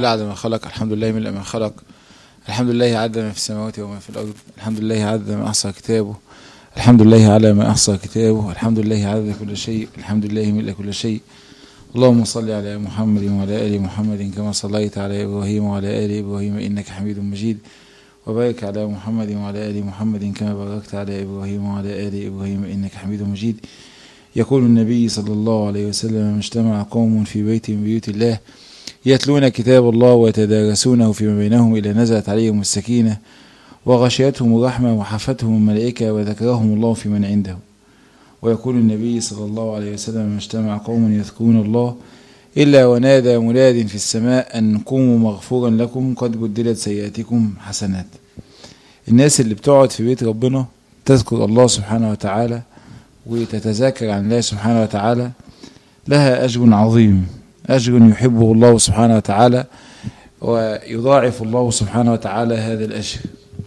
لله عدد ما خلق الحمد لله من ما خلق الحمد لله عدد ما في السماوات وما في الأرض الحمد لله عدد ما أحصى كتابه الحمد لله على ما أحصى كتابه الحمد لله عدد كل شيء الحمد لله ملء كل شيء اللهم صل على محمد وعلى آل محمد كما صليت على إبراهيم وعلى آل إبراهيم إنك حميد مجيد وبارك على محمد وعلى آل محمد كما باركت على إبراهيم وعلى آل إبراهيم إنك حميد مجيد يقول النبي صلى الله عليه وسلم اجتمع قوم في بيت من بيوت الله يتلون كتاب الله ويتدارسونه فيما بينهم إلى نزلت عليهم السكينة وغشيتهم الرحمة وحفتهم الملائكة وذكرهم الله في من عنده ويقول النبي صلى الله عليه وسلم اجتمع قوم يذكرون الله إلا ونادى مناد في السماء أن قوموا مغفورا لكم قد بدلت سيئاتكم حسنات الناس اللي بتقعد في بيت ربنا تذكر الله سبحانه وتعالى وتتذاكر عن الله سبحانه وتعالى لها أجر عظيم أجر يحبه الله سبحانه وتعالى ويضاعف الله سبحانه وتعالى هذا الأجر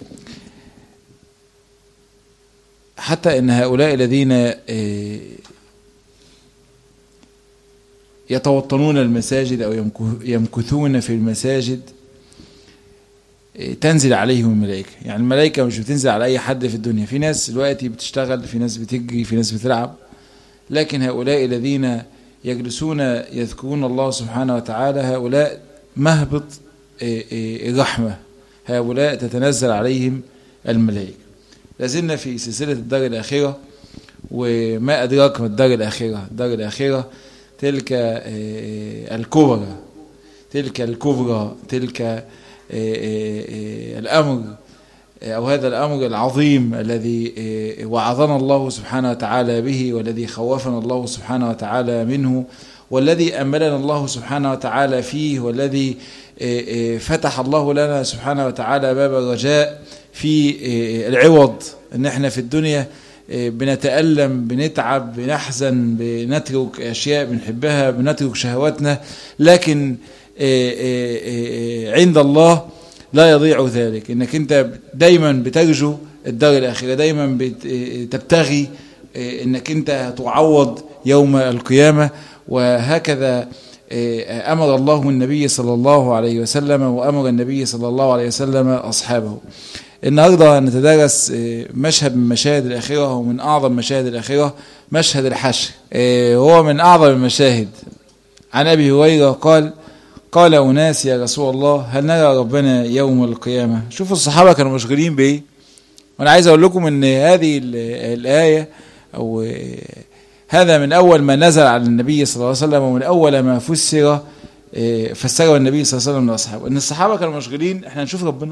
حتى ان هؤلاء الذين يتوطنون المساجد او يمكثون في المساجد تنزل عليهم الملائكه يعني الملائكه مش بتنزل على اي حد في الدنيا في ناس دلوقتي بتشتغل في ناس بتجري في ناس بتلعب لكن هؤلاء الذين يجلسون يذكرون الله سبحانه وتعالى هؤلاء مهبط الرحمه هؤلاء تتنزل عليهم الملائكه لازلنا في سلسلة الدار الآخرة وما أدراك ما الدار الآخرة الدار الآخرة تلك الكبرى تلك الكبرى تلك الأمر أو هذا الأمر العظيم الذي وعظنا الله سبحانه وتعالى به والذي خوفنا الله سبحانه وتعالى منه والذي أملنا الله سبحانه وتعالى فيه والذي فتح الله لنا سبحانه وتعالى باب الرجاء في العوض ان احنا في الدنيا بنتألم بنتعب بنحزن بنترك اشياء بنحبها بنترك شهواتنا لكن عند الله لا يضيع ذلك انك انت دايما بترجو الدار الاخره دايما بتبتغي انك انت تعوض يوم القيامه وهكذا امر الله النبي صلى الله عليه وسلم وامر النبي صلى الله عليه وسلم اصحابه النهارده نتدرس مشهد من مشاهد الآخرة ومن أعظم مشاهد الآخرة مشهد الحشر هو من أعظم المشاهد عن أبي هريرة قال قال أناس يا رسول الله هل نرى ربنا يوم القيامة شوفوا الصحابة كانوا مشغولين بإيه وأنا عايز أقول لكم أن هذه الآية أو هذا من أول ما نزل على النبي صلى الله عليه وسلم ومن أول ما فسر فسره النبي صلى الله عليه وسلم لأصحابه أن الصحابة كانوا مشغولين إحنا نشوف ربنا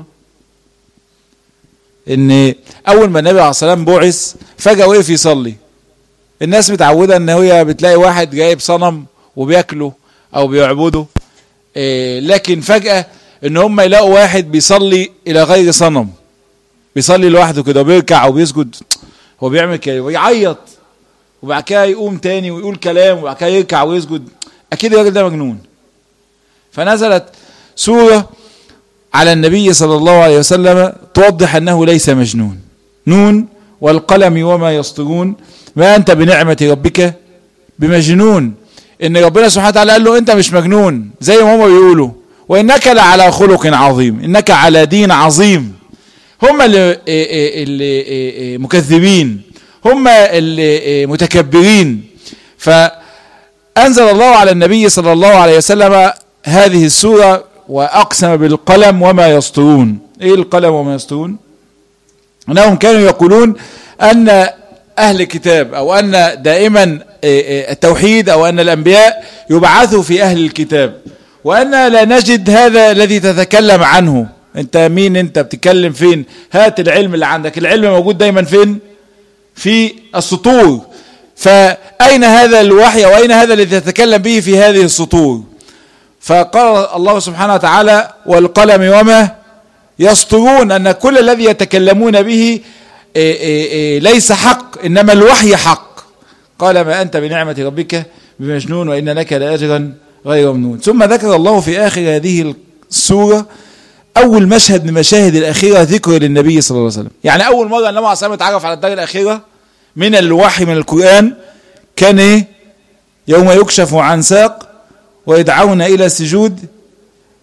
ان اول ما النبي عليه الصلاه والسلام بعث فجاه وقف يصلي الناس متعوده ان هي بتلاقي واحد جايب صنم وبياكله او بيعبده إيه لكن فجاه ان هم يلاقوا واحد بيصلي الى غير صنم بيصلي لوحده كده وبيركع وبيسجد هو بيعمل كده ويعيط وبعد كده يقوم تاني ويقول كلام وبعد كده يركع ويسجد اكيد الراجل ده مجنون فنزلت سوره على النبي صلى الله عليه وسلم توضح أنه ليس مجنون نون والقلم وما يسطرون ما أنت بنعمة ربك بمجنون إن ربنا سبحانه وتعالى قال له أنت مش مجنون زي ما هم بيقولوا وإنك لعلى خلق عظيم إنك على دين عظيم هم اللي, اللي مكذبين هم اللي متكبرين فأنزل الله على النبي صلى الله عليه وسلم هذه السورة وأقسم بالقلم وما يسطرون إيه القلم وما يسطرون أنهم كانوا يقولون أن أهل الكتاب أو أن دائما التوحيد أو أن الأنبياء يبعثوا في أهل الكتاب وأن لا نجد هذا الذي تتكلم عنه أنت مين أنت بتتكلم فين هات العلم اللي عندك العلم موجود دايما فين في السطور فأين هذا الوحي وأين هذا الذي تتكلم به في هذه السطور فقال الله سبحانه وتعالى والقلم وما يسطرون أن كل الذي يتكلمون به ليس حق إنما الوحي حق قال ما أنت بنعمة ربك بمجنون وإن لك لأجرا غير ممنون ثم ذكر الله في آخر هذه السورة أول مشهد من مشاهد الأخيرة ذكر للنبي صلى الله عليه وسلم يعني أول مرة النبي عليه الصلاة اتعرف على الدار الأخيرة من الوحي من القرآن كان إيه يوم يكشف عن ساق ويدعون إلى السجود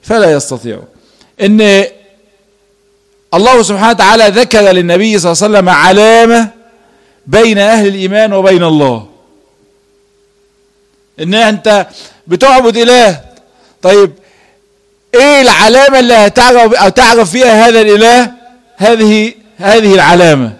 فلا يستطيعون ان الله سبحانه وتعالى ذكر للنبي صلى الله عليه وسلم علامة بين أهل الإيمان وبين الله إن أنت بتعبد إله طيب إيه العلامة اللي هتعرف أو تعرف فيها هذا الإله هذه هذه العلامة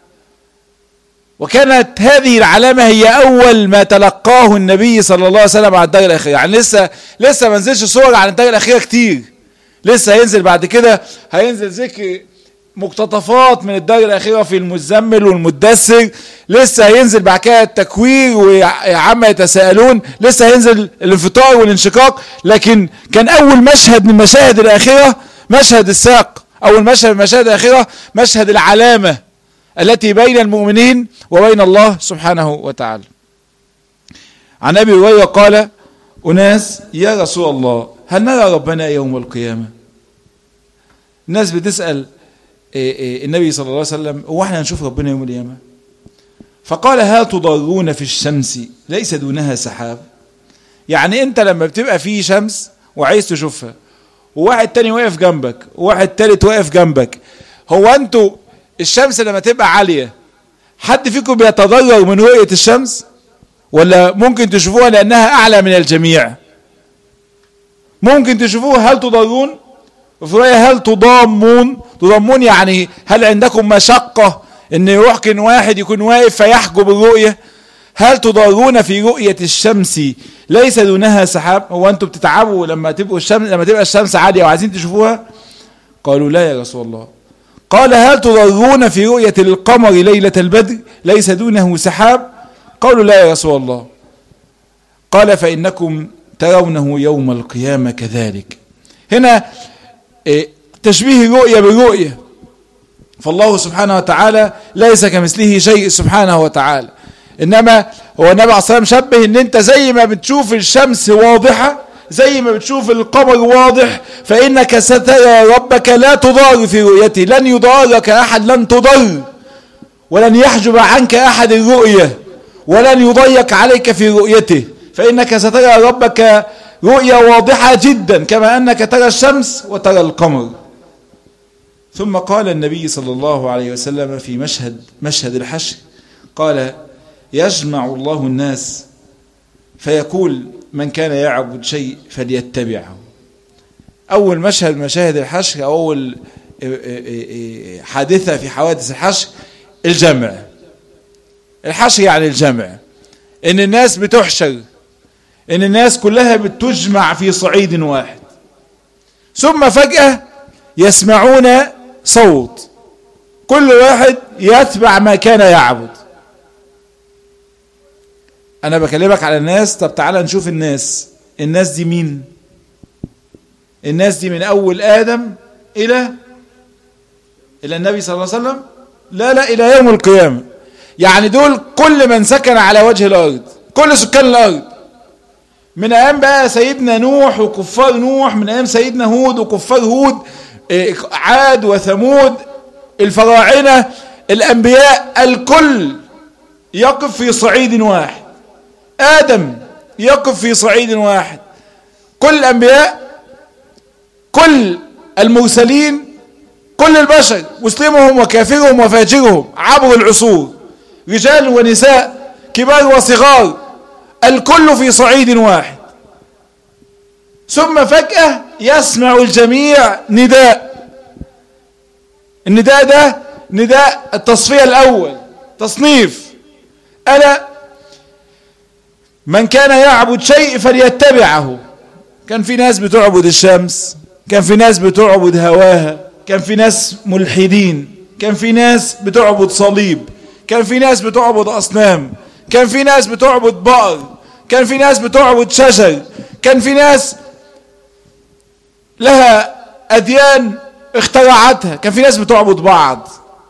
وكانت هذه العلامة هي أول ما تلقاه النبي صلى الله عليه وسلم عن الدار الأخيرة يعني لسه لسه ما نزلش صور عن الدار الأخيرة كتير لسه هينزل بعد كده هينزل ذكر مقتطفات من الدار الأخيرة في المزمل والمدثر لسه هينزل بعد كده التكوير وعما يتساءلون لسه هينزل الانفطار والانشقاق لكن كان أول مشهد من مشاهد الآخرة مشهد الساق أول مشهد من مشاهد الآخرة مشهد العلامة التي بين المؤمنين وبين الله سبحانه وتعالى عن أبي هريرة قال أناس يا رسول الله هل نرى ربنا يوم القيامة الناس بتسأل النبي صلى الله عليه وسلم هو احنا هنشوف ربنا يوم القيامة فقال هل تضرون في الشمس ليس دونها سحاب يعني انت لما بتبقى في شمس وعايز تشوفها وواحد تاني واقف جنبك وواحد تالت واقف جنبك هو انتوا الشمس لما تبقى عالية حد فيكم بيتضرر من رؤية الشمس ولا ممكن تشوفوها لأنها أعلى من الجميع ممكن تشوفوها هل تضرون وفي رؤية هل تضامون تضامون يعني هل عندكم مشقة ان يمكن واحد يكون واقف فيحجب الرؤية هل تضارون في رؤية الشمس ليس دونها سحاب هو انتم بتتعبوا لما تبقوا الشمس لما تبقى الشمس عالية وعايزين تشوفوها قالوا لا يا رسول الله قال هل تضرون في رؤية القمر ليلة البدر ليس دونه سحاب قالوا لا يا رسول الله قال فإنكم ترونه يوم القيامة كذلك هنا تشبيه الرؤية بالرؤية فالله سبحانه وتعالى ليس كمثله شيء سبحانه وتعالى إنما هو النبي عليه الصلاة والسلام شبه إن أنت زي ما بتشوف الشمس واضحة زي ما بتشوف القمر واضح فإنك سترى ربك لا تضار في رؤيته لن يضارك أحد لن تضر ولن يحجب عنك أحد الرؤية ولن يضيق عليك في رؤيته فإنك سترى ربك رؤية واضحة جدا كما أنك ترى الشمس وترى القمر ثم قال النبي صلى الله عليه وسلم في مشهد مشهد الحشر قال يجمع الله الناس فيقول من كان يعبد شيء فليتبعه أول مشهد مشاهد الحشر أو أول حادثة في حوادث الحشر الجمع الحشر يعني الجمع إن الناس بتحشر إن الناس كلها بتجمع في صعيد واحد ثم فجأة يسمعون صوت كل واحد يتبع ما كان يعبد انا بكلمك على الناس طب تعالى نشوف الناس الناس دي مين الناس دي من اول ادم الى الى النبي صلى الله عليه وسلم لا لا الى يوم القيامه يعني دول كل من سكن على وجه الارض كل سكان الارض من ايام بقى سيدنا نوح وكفار نوح من ايام سيدنا هود وكفار هود عاد وثمود الفراعنه الانبياء الكل يقف في صعيد واحد آدم يقف في صعيد واحد كل الأنبياء كل المرسلين كل البشر مسلمهم وكافرهم وفاجرهم عبر العصور رجال ونساء كبار وصغار الكل في صعيد واحد ثم فجأة يسمع الجميع نداء النداء ده نداء التصفية الأول تصنيف ألا من كان يعبد شيء فليتبعه كان في ناس بتعبد الشمس كان في ناس بتعبد هواها كان في ناس ملحدين كان في ناس بتعبد صليب كان في ناس بتعبد أصنام كان في ناس بتعبد بقر كان في ناس بتعبد شجر كان في ناس لها أديان اخترعتها كان في ناس بتعبد بعض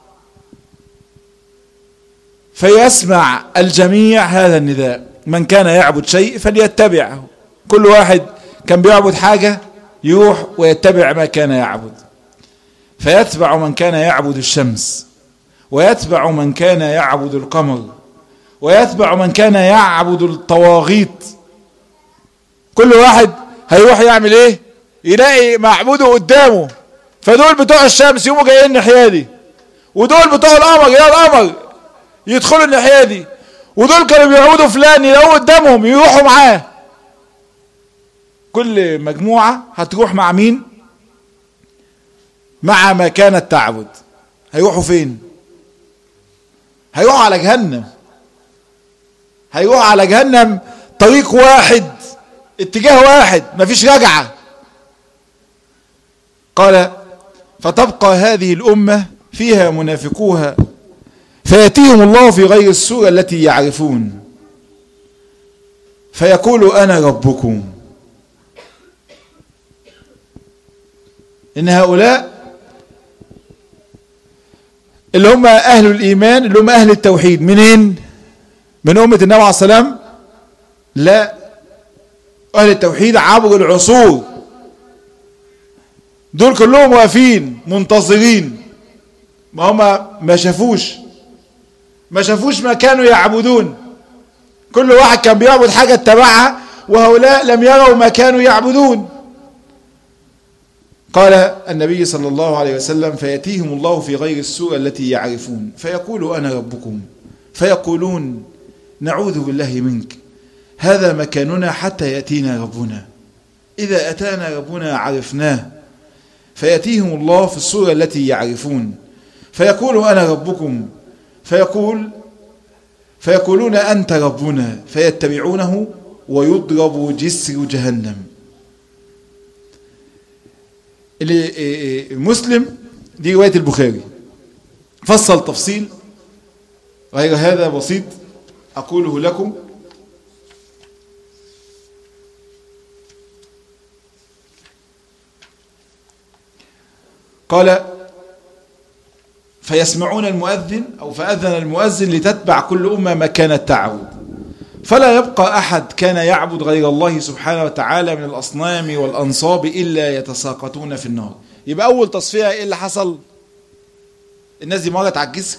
فيسمع الجميع هذا النداء من كان يعبد شيء فليتبعه كل واحد كان بيعبد حاجة يروح ويتبع ما كان يعبد فيتبع من كان يعبد الشمس ويتبع من كان يعبد القمر ويتبع من كان يعبد الطواغيت كل واحد هيروح يعمل ايه يلاقي معبوده قدامه فدول بتوع الشمس يقوموا جايين الناحيه دي ودول بتوع القمر يا القمر يدخلوا الناحيه دي ودول كانوا بيعبدوا فلان يلاقوه قدامهم يروحوا معاه كل مجموعه هتروح مع مين مع ما كانت تعبد هيروحوا فين هيروحوا على جهنم هيروحوا على جهنم طريق واحد اتجاه واحد مفيش رجعة قال فتبقى هذه الأمة فيها منافقوها فيأتيهم الله في غير السورة التي يعرفون فيقول أنا ربكم إن هؤلاء اللي هم أهل الإيمان اللي هم أهل التوحيد منين من أمة النبي عليه السلام لا أهل التوحيد عبر العصور دول كلهم واقفين منتظرين ما هم ما شافوش ما شافوش ما كانوا يعبدون كل واحد كان بيعبد حاجة اتبعها وهؤلاء لم يروا ما كانوا يعبدون قال النبي صلى الله عليه وسلم فيأتيهم الله في غير السورة التي يعرفون فيقول أنا ربكم فيقولون نعوذ بالله منك هذا مكاننا حتى يأتينا ربنا إذا أتانا ربنا عرفناه فيأتيهم الله في السورة التي يعرفون فيقول أنا ربكم فيقول فيقولون أنت ربنا فيتبعونه ويضرب جسر جهنم مسلم دي رواية البخاري فصل تفصيل غير هذا بسيط أقوله لكم قال فيسمعون المؤذن أو فأذن المؤذن لتتبع كل أمة ما كانت تعبد فلا يبقى أحد كان يعبد غير الله سبحانه وتعالى من الأصنام والأنصاب إلا يتساقطون في النار يبقى أول تصفية إيه اللي حصل الناس دي مرت على الجسر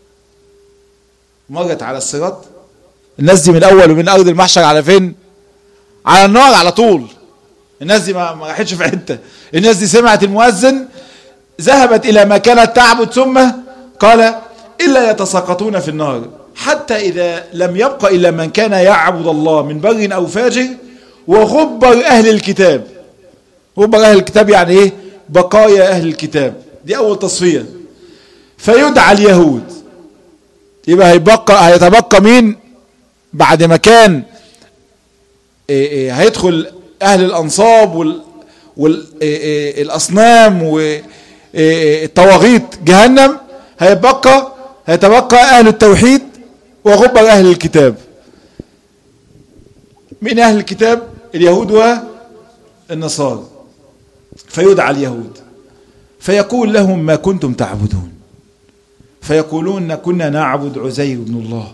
مرت على الصراط الناس دي من الأول ومن أرض المحشر على فين على النار على طول الناس دي ما راحتش في حتة الناس دي سمعت المؤذن ذهبت إلى ما كانت تعبد ثم قال إلا يتساقطون في النار حتى إذا لم يبقى إلا من كان يعبد الله من بر أو فاجر وغبر أهل الكتاب غبر أهل الكتاب يعني إيه بقايا أهل الكتاب دي أول تصفية فيدعى اليهود يبقى هيبقى هيتبقى مين بعد ما كان إيه إيه هيدخل أهل الأنصاب وال والأصنام والطواغيت جهنم هيبقى هيتبقى أهل التوحيد وغبر أهل الكتاب من أهل الكتاب اليهود والنصارى فيدعى اليهود فيقول لهم ما كنتم تعبدون فيقولون كنا نعبد عزير بن الله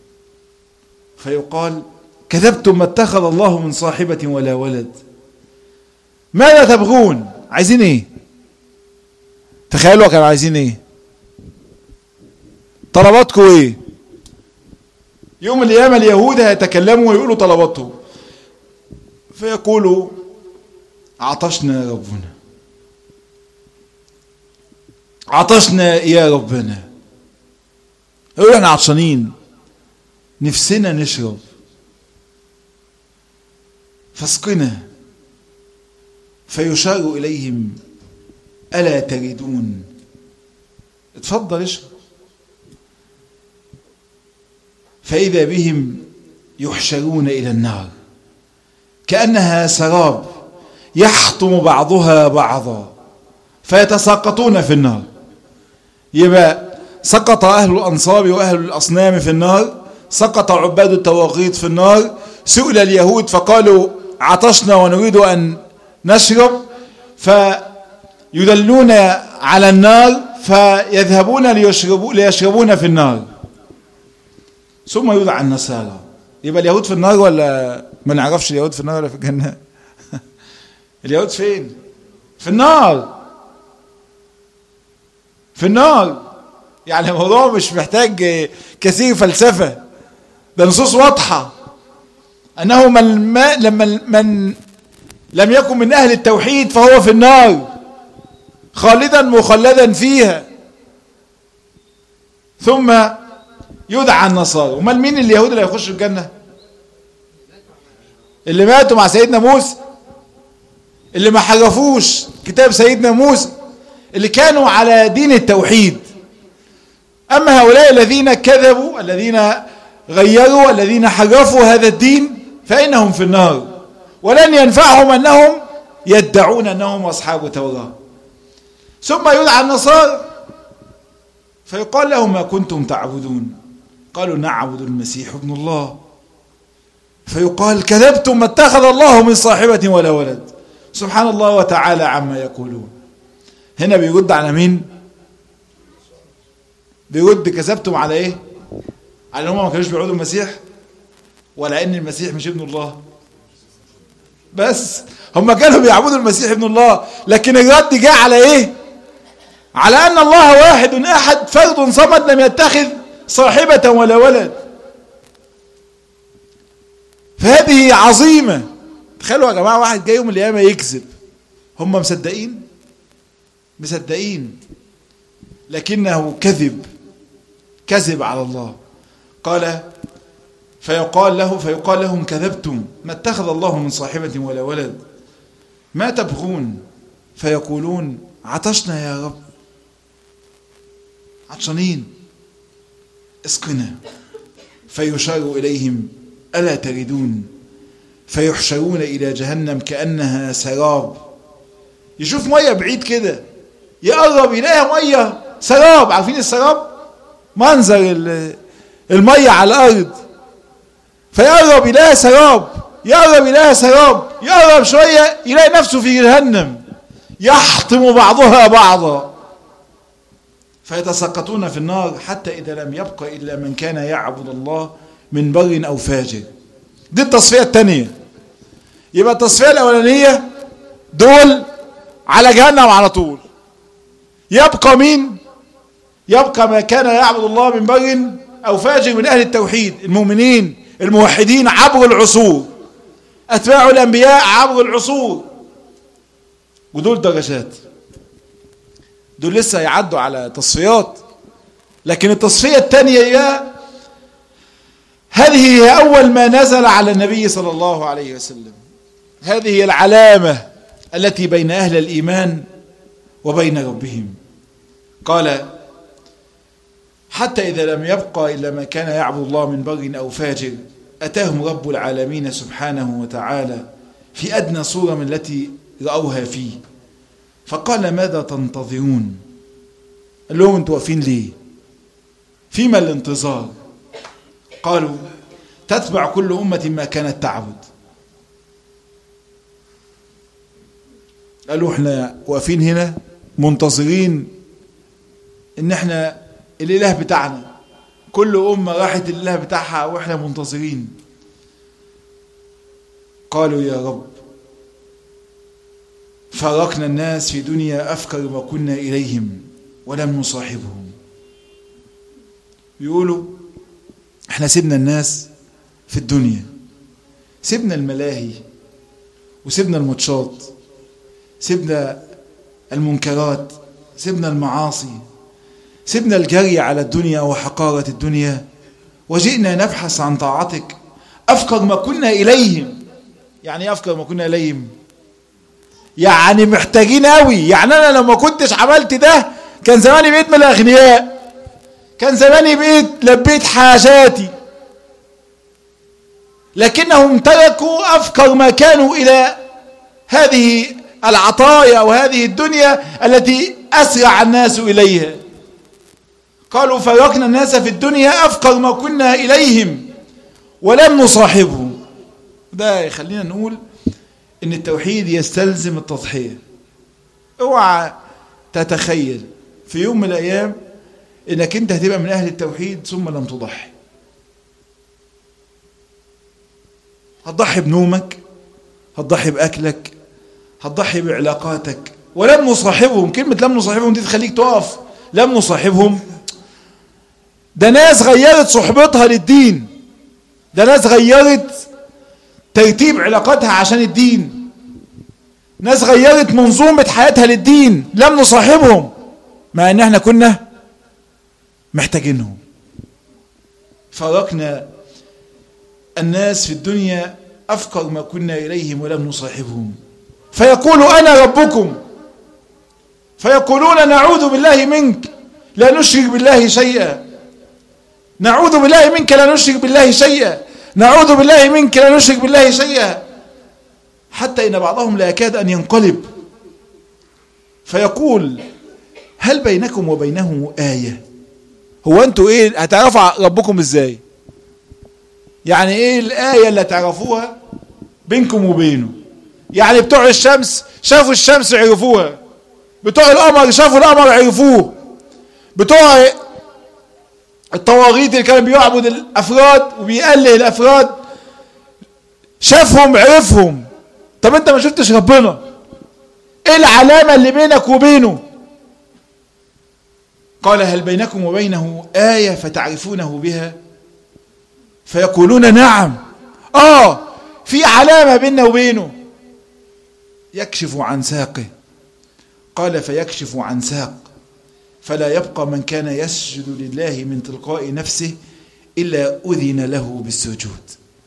فيقال كذبتم ما اتخذ الله من صاحبة ولا ولد ماذا تبغون عايزين ايه تخيلوا كانوا عايزين ايه طلباتكم ايه يوم القيامة اليهود هيتكلموا ويقولوا طلباتهم فيقولوا عطشنا يا ربنا عطشنا يا ربنا يقولوا احنا عطشانين نفسنا نشرب فاسقنا فيشار إليهم ألا تريدون اتفضل اشرب فإذا بهم يحشرون إلى النار كأنها سراب يحطم بعضها بعضا فيتساقطون في النار يبقى سقط أهل الأنصاب وأهل الأصنام في النار سقط عباد التواغيت في النار سئل اليهود فقالوا عطشنا ونريد أن نشرب فيدلون على النار فيذهبون ليشربوا ليشربون في النار ثم يدعى النصارى يبقى اليهود في النار ولا ما نعرفش اليهود في النار ولا في الجنة اليهود فين في النار في النار يعني الموضوع مش محتاج كثير فلسفة ده نصوص واضحة أنه من ما لما من لم يكن من أهل التوحيد فهو في النار خالدا مخلدا فيها ثم يدعى النصارى امال مين اليهود اللي هيخشوا الجنه اللي ماتوا مع سيدنا موسى اللي ما حرفوش كتاب سيدنا موسى اللي كانوا على دين التوحيد اما هؤلاء الذين كذبوا الذين غيروا الذين حرفوا هذا الدين فانهم في النار ولن ينفعهم انهم يدعون انهم اصحاب توراة ثم يدعى النصارى فيقال لهم ما كنتم تعبدون قالوا نعبد المسيح ابن الله فيقال كذبتم ما اتخذ الله من صاحبة ولا ولد سبحان الله وتعالى عما يقولون هنا بيرد على مين بيرد كذبتم على ايه على ان هم ما كانوش بيعبدوا المسيح ولا ان المسيح مش ابن الله بس هم كانوا بيعبدوا المسيح ابن الله لكن الرد جاء على ايه على ان الله واحد احد فرد صمد لم يتخذ صاحبة ولا ولد فهذه عظيمة تخيلوا يا جماعة واحد جاي يوم القيامة يكذب هم مصدقين مصدقين لكنه كذب كذب على الله قال فيقال له فيقال لهم كذبتم ما اتخذ الله من صاحبة ولا ولد ما تبغون فيقولون عطشنا يا رب عطشانين اسقنا فيشار إليهم ألا تردون فيحشرون إلى جهنم كأنها سراب يشوف مية بعيد كده يقرب يلاقيها مية سراب عارفين السراب منظر المية على الأرض فيقرب يلاقيها سراب يقرب يلاقيها سراب يقرب شوية يلاقي نفسه في جهنم يحطم بعضها بعضا فيتساقطون في النار حتى إذا لم يبق إلا من كان يعبد الله من بر أو فاجر دي التصفية الثانية يبقى التصفية الأولانية دول على جهنم على طول يبقى مين يبقى ما كان يعبد الله من بر أو فاجر من أهل التوحيد المؤمنين الموحدين عبر العصور أتباع الأنبياء عبر العصور ودول درجات دول لسه يعدوا على تصفيات لكن التصفية الثانية هي هذه هي أول ما نزل على النبي صلى الله عليه وسلم هذه هي العلامة التي بين أهل الإيمان وبين ربهم قال حتى إذا لم يبقى إلا ما كان يعبد الله من بر أو فاجر أتاهم رب العالمين سبحانه وتعالى في أدنى صورة من التي رأوها فيه فقال ماذا تنتظرون قال لهم انتوا واقفين ليه فيما الانتظار قالوا تتبع كل أمة ما كانت تعبد قالوا احنا واقفين هنا منتظرين ان احنا الاله بتاعنا كل أمة راحت الاله بتاعها واحنا منتظرين قالوا يا رب فارقنا الناس في دنيا أفكر ما كنا إليهم ولم نصاحبهم يقولوا احنا سيبنا الناس في الدنيا سيبنا الملاهي وسيبنا الماتشات سيبنا المنكرات سيبنا المعاصي سيبنا الجري على الدنيا وحقارة الدنيا وجئنا نبحث عن طاعتك أفكر ما كنا إليهم يعني أفكر ما كنا إليهم يعني محتاجين قوي يعني انا لو ما كنتش عملت ده كان زماني بقيت من الاغنياء كان زماني بقيت لبيت حاجاتي لكنهم تركوا افكر ما كانوا الى هذه العطايا وهذه الدنيا التي اسرع الناس اليها قالوا فرقنا الناس في الدنيا افكر ما كنا اليهم ولم نصاحبهم ده يخلينا نقول ان التوحيد يستلزم التضحية اوعى تتخيل في يوم من الايام انك انت هتبقى من اهل التوحيد ثم لم تضحي هتضحي بنومك هتضحي باكلك هتضحي بعلاقاتك ولم نصاحبهم كلمة لم نصاحبهم دي تخليك تقف لم نصاحبهم ده ناس غيرت صحبتها للدين ده ناس غيرت ترتيب علاقاتها عشان الدين ناس غيرت منظومة حياتها للدين لم نصاحبهم مع ان احنا كنا محتاجينهم فرقنا الناس في الدنيا أفقر ما كنا إليهم ولم نصاحبهم فيقول أنا ربكم فيقولون نعوذ بالله منك لا نشرك بالله شيئا نعوذ بالله منك لا نشرك بالله شيئا نعوذ بالله منك لا نشرك بالله شيئا حتى إن بعضهم لا يكاد أن ينقلب فيقول هل بينكم وبينه آية هو أنتوا إيه هتعرفوا ربكم إزاي يعني إيه الآية اللي تعرفوها بينكم وبينه يعني بتوع الشمس شافوا الشمس عرفوها بتوع القمر شافوا القمر عرفوه بتوع الطواغيت اللي كان بيعبد الافراد وبيأله الافراد شافهم عرفهم طب انت ما شفتش ربنا ايه العلامة اللي بينك وبينه قال هل بينكم وبينه آية فتعرفونه بها فيقولون نعم اه في علامة بيننا وبينه يكشف عن ساقه قال فيكشف عن ساق فلا يبقى من كان يسجد لله من تلقاء نفسه إلا أذن له بالسجود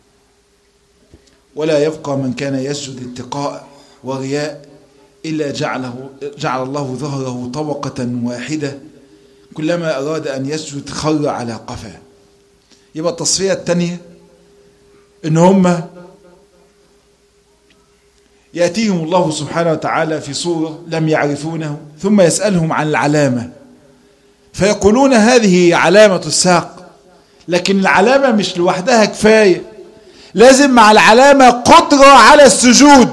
ولا يبقى من كان يسجد اتقاء ورياء إلا جعله جعل الله ظهره طبقة واحدة كلما أراد أن يسجد خر على قفاه يبقى التصفية الثانية إن هم يأتيهم الله سبحانه وتعالى في صورة لم يعرفونه ثم يسألهم عن العلامة فيقولون هذه علامة الساق لكن العلامة مش لوحدها كفاية لازم مع العلامة قدرة على السجود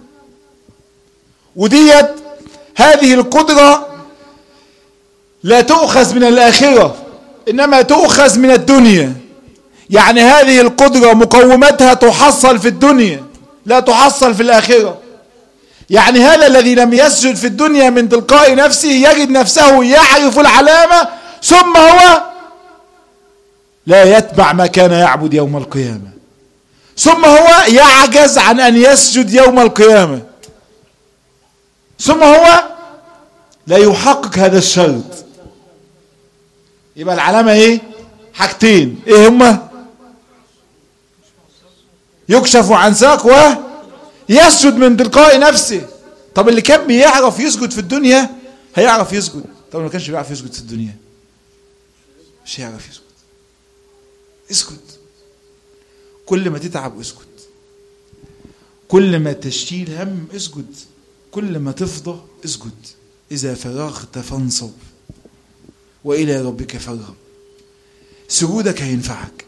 وديت هذه القدرة لا تؤخذ من الآخرة إنما تؤخذ من الدنيا يعني هذه القدرة مقومتها تحصل في الدنيا لا تحصل في الآخرة يعني هذا الذي لم يسجد في الدنيا من تلقاء نفسه يجد نفسه يعرف العلامة ثم هو لا يتبع ما كان يعبد يوم القيامة ثم هو يعجز عن أن يسجد يوم القيامة ثم هو لا يحقق هذا الشرط يبقى العلامة ايه حاجتين ايه هما يكشف عن ساق ويسجد من تلقاء نفسه طب اللي كان بيعرف يسجد في الدنيا هيعرف يسجد طب ما كانش بيعرف يسجد في الدنيا مش هيعرف يسجد اسكت كل ما تتعب اسكت كل ما تشيل هم اسجد كل ما تفضى اسجد إذا فرغت فانصب وإلى ربك فارغب سجودك هينفعك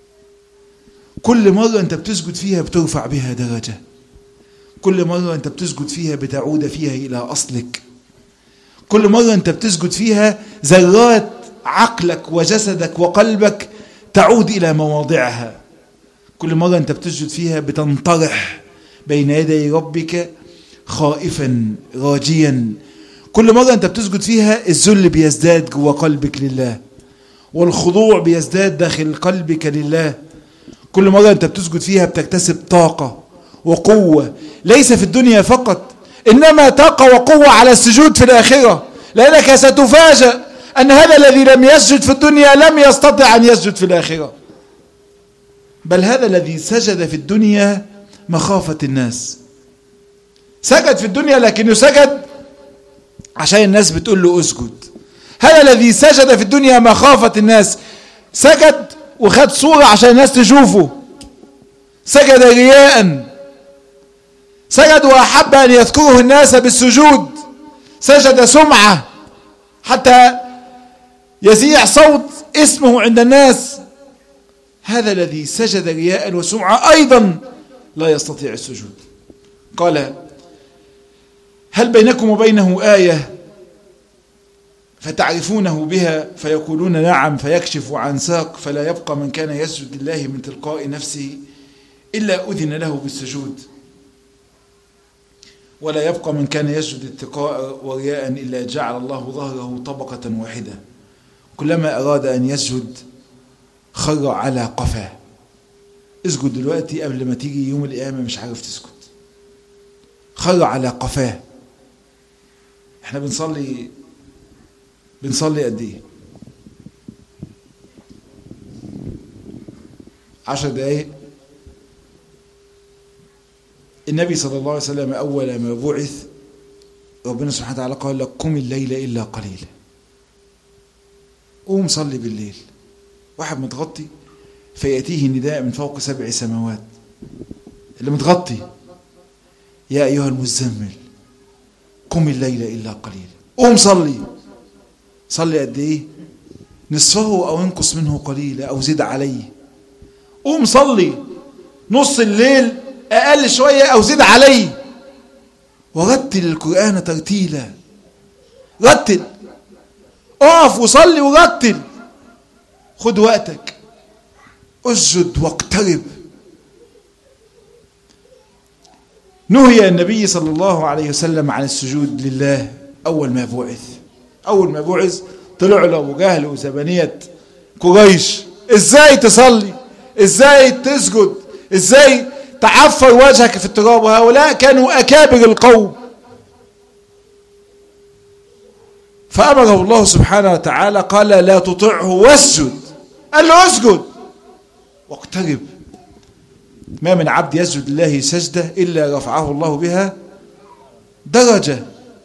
كل مرة أنت بتسجد فيها بترفع بها درجة كل مرة أنت بتسجد فيها بتعود فيها إلى أصلك كل مرة أنت بتسجد فيها ذرات عقلك وجسدك وقلبك تعود إلى مواضعها كل مرة أنت بتسجد فيها بتنطرح بين يدي ربك خائفا راجيا كل مرة أنت بتسجد فيها الذل بيزداد جوا قلبك لله والخضوع بيزداد داخل قلبك لله كل مرة أنت بتسجد فيها بتكتسب طاقة وقوة ليس في الدنيا فقط إنما طاقة وقوة على السجود في الآخرة لأنك ستفاجأ أن هذا الذي لم يسجد في الدنيا لم يستطع أن يسجد في الآخرة بل هذا الذي سجد في الدنيا مخافة الناس سجد في الدنيا لكنه سجد عشان الناس بتقول له اسجد هذا الذي سجد في الدنيا مخافة الناس سجد وخد صورة عشان الناس تشوفه سجد رياء سجد وأحب أن يذكره الناس بالسجود سجد سمعة حتى يزيع صوت اسمه عند الناس هذا الذي سجد رياء وسمعة أيضا لا يستطيع السجود قال هل بينكم وبينه آية فتعرفونه بها فيقولون نعم فيكشف عن ساق فلا يبقى من كان يسجد لله من تلقاء نفسه إلا أذن له بالسجود ولا يبقى من كان يسجد اتقاء ورياء إلا جعل الله ظهره طبقة واحدة كلما أراد أن يسجد خر على قفاه اسجد دلوقتي قبل ما تيجي يوم القيامة مش عارف تسكت خر على قفاه احنا بنصلي بنصلي قد ايه عشر دقايق النبي صلى الله عليه وسلم أول ما بعث ربنا سبحانه وتعالى قال لك قم الليل إلا قليلا قوم صلي بالليل واحد متغطي فيأتيه نداء من فوق سبع سماوات اللي متغطي يا أيها المزمل قم الليل إلا قليلا قوم صلي صلي قد إيه نصفه أو انقص منه قليلا أو زد عليه قوم صلي نص الليل أقل شوية أو زد عليه ورتل القرآن ترتيلا رتل اقف وصلي ورتل خد وقتك اسجد واقترب نهي النبي صلى الله عليه وسلم عن السجود لله أول ما بعث أول ما بعث طلع له أبو جهل وزبانية قريش إزاي تصلي إزاي تسجد إزاي تعفر وجهك في التراب وهؤلاء كانوا أكابر القوم فأمره الله سبحانه وتعالى قال لا تطعه واسجد قال له اسجد واقترب ما من عبد يسجد لله سجدة إلا رفعه الله بها درجة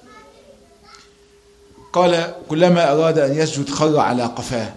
قال كلما أراد أن يسجد خر على قفاه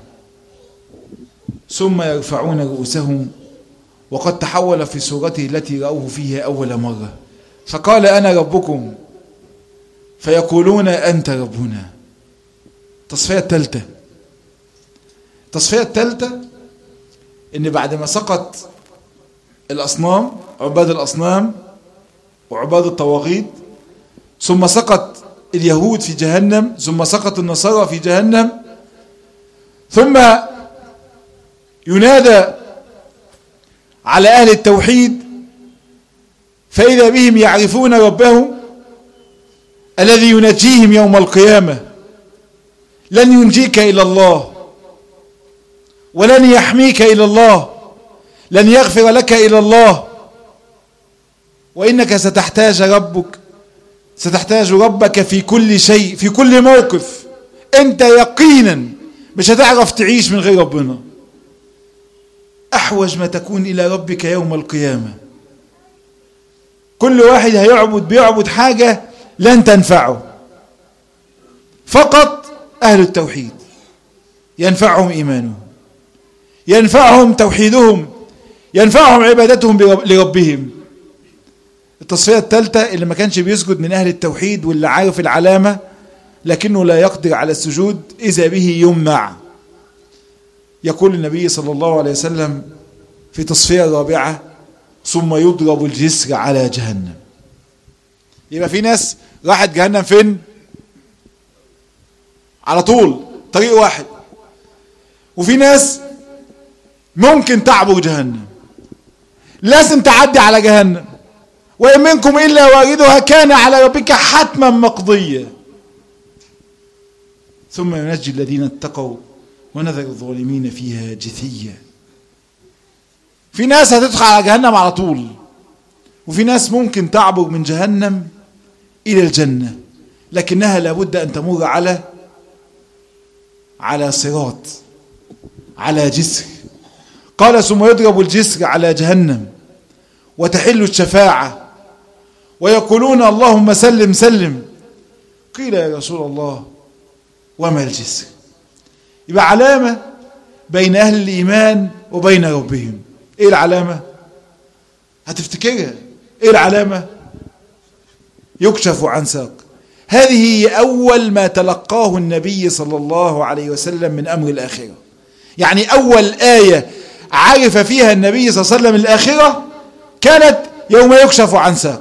ثم يرفعون رؤوسهم وقد تحول في صورته التي رأوه فيها أول مرة فقال أنا ربكم فيقولون أنت ربنا التصفية الثالثة التصفية الثالثة إن بعد ما سقط الأصنام عباد الأصنام وعباد الطواغيت ثم سقط اليهود في جهنم ثم سقط النصارى في جهنم ثم ينادى على أهل التوحيد فإذا بهم يعرفون ربهم الذي ينجيهم يوم القيامة لن ينجيك إلى الله ولن يحميك إلى الله لن يغفر لك إلى الله وإنك ستحتاج ربك ستحتاج ربك في كل شيء في كل موقف أنت يقينا مش هتعرف تعيش من غير ربنا أحوج ما تكون إلى ربك يوم القيامة كل واحد هيعبد بيعبد حاجة لن تنفعه فقط أهل التوحيد ينفعهم إيمانهم ينفعهم توحيدهم ينفعهم عبادتهم لربهم التصفية الثالثة اللي ما كانش بيسجد من أهل التوحيد واللي عارف العلامة لكنه لا يقدر على السجود إذا به يمنع يقول النبي صلى الله عليه وسلم في تصفية رابعة ثم يضرب الجسر على جهنم يبقى في ناس راحت جهنم فين على طول طريق واحد وفي ناس ممكن تعبر جهنم لازم تعدي على جهنم وإن منكم إلا واردها كان على ربك حتما مقضيا ثم ينجي الذين اتقوا ونذر الظالمين فيها جثيا في ناس هتدخل على جهنم على طول وفي ناس ممكن تعبر من جهنم إلى الجنة لكنها لابد أن تمر على على صراط على جسر قال ثم يضرب الجسر على جهنم وتحل الشفاعة ويقولون اللهم سلم سلم قيل يا رسول الله وما الجسر يبقى علامة بين أهل الإيمان وبين ربهم إيه العلامة هتفتكرها إيه العلامة يكشف عن ساق هذه هي أول ما تلقاه النبي صلى الله عليه وسلم من أمر الآخرة يعني أول آية عرف فيها النبي صلى الله عليه وسلم الآخرة كانت يوم يكشف عن ساق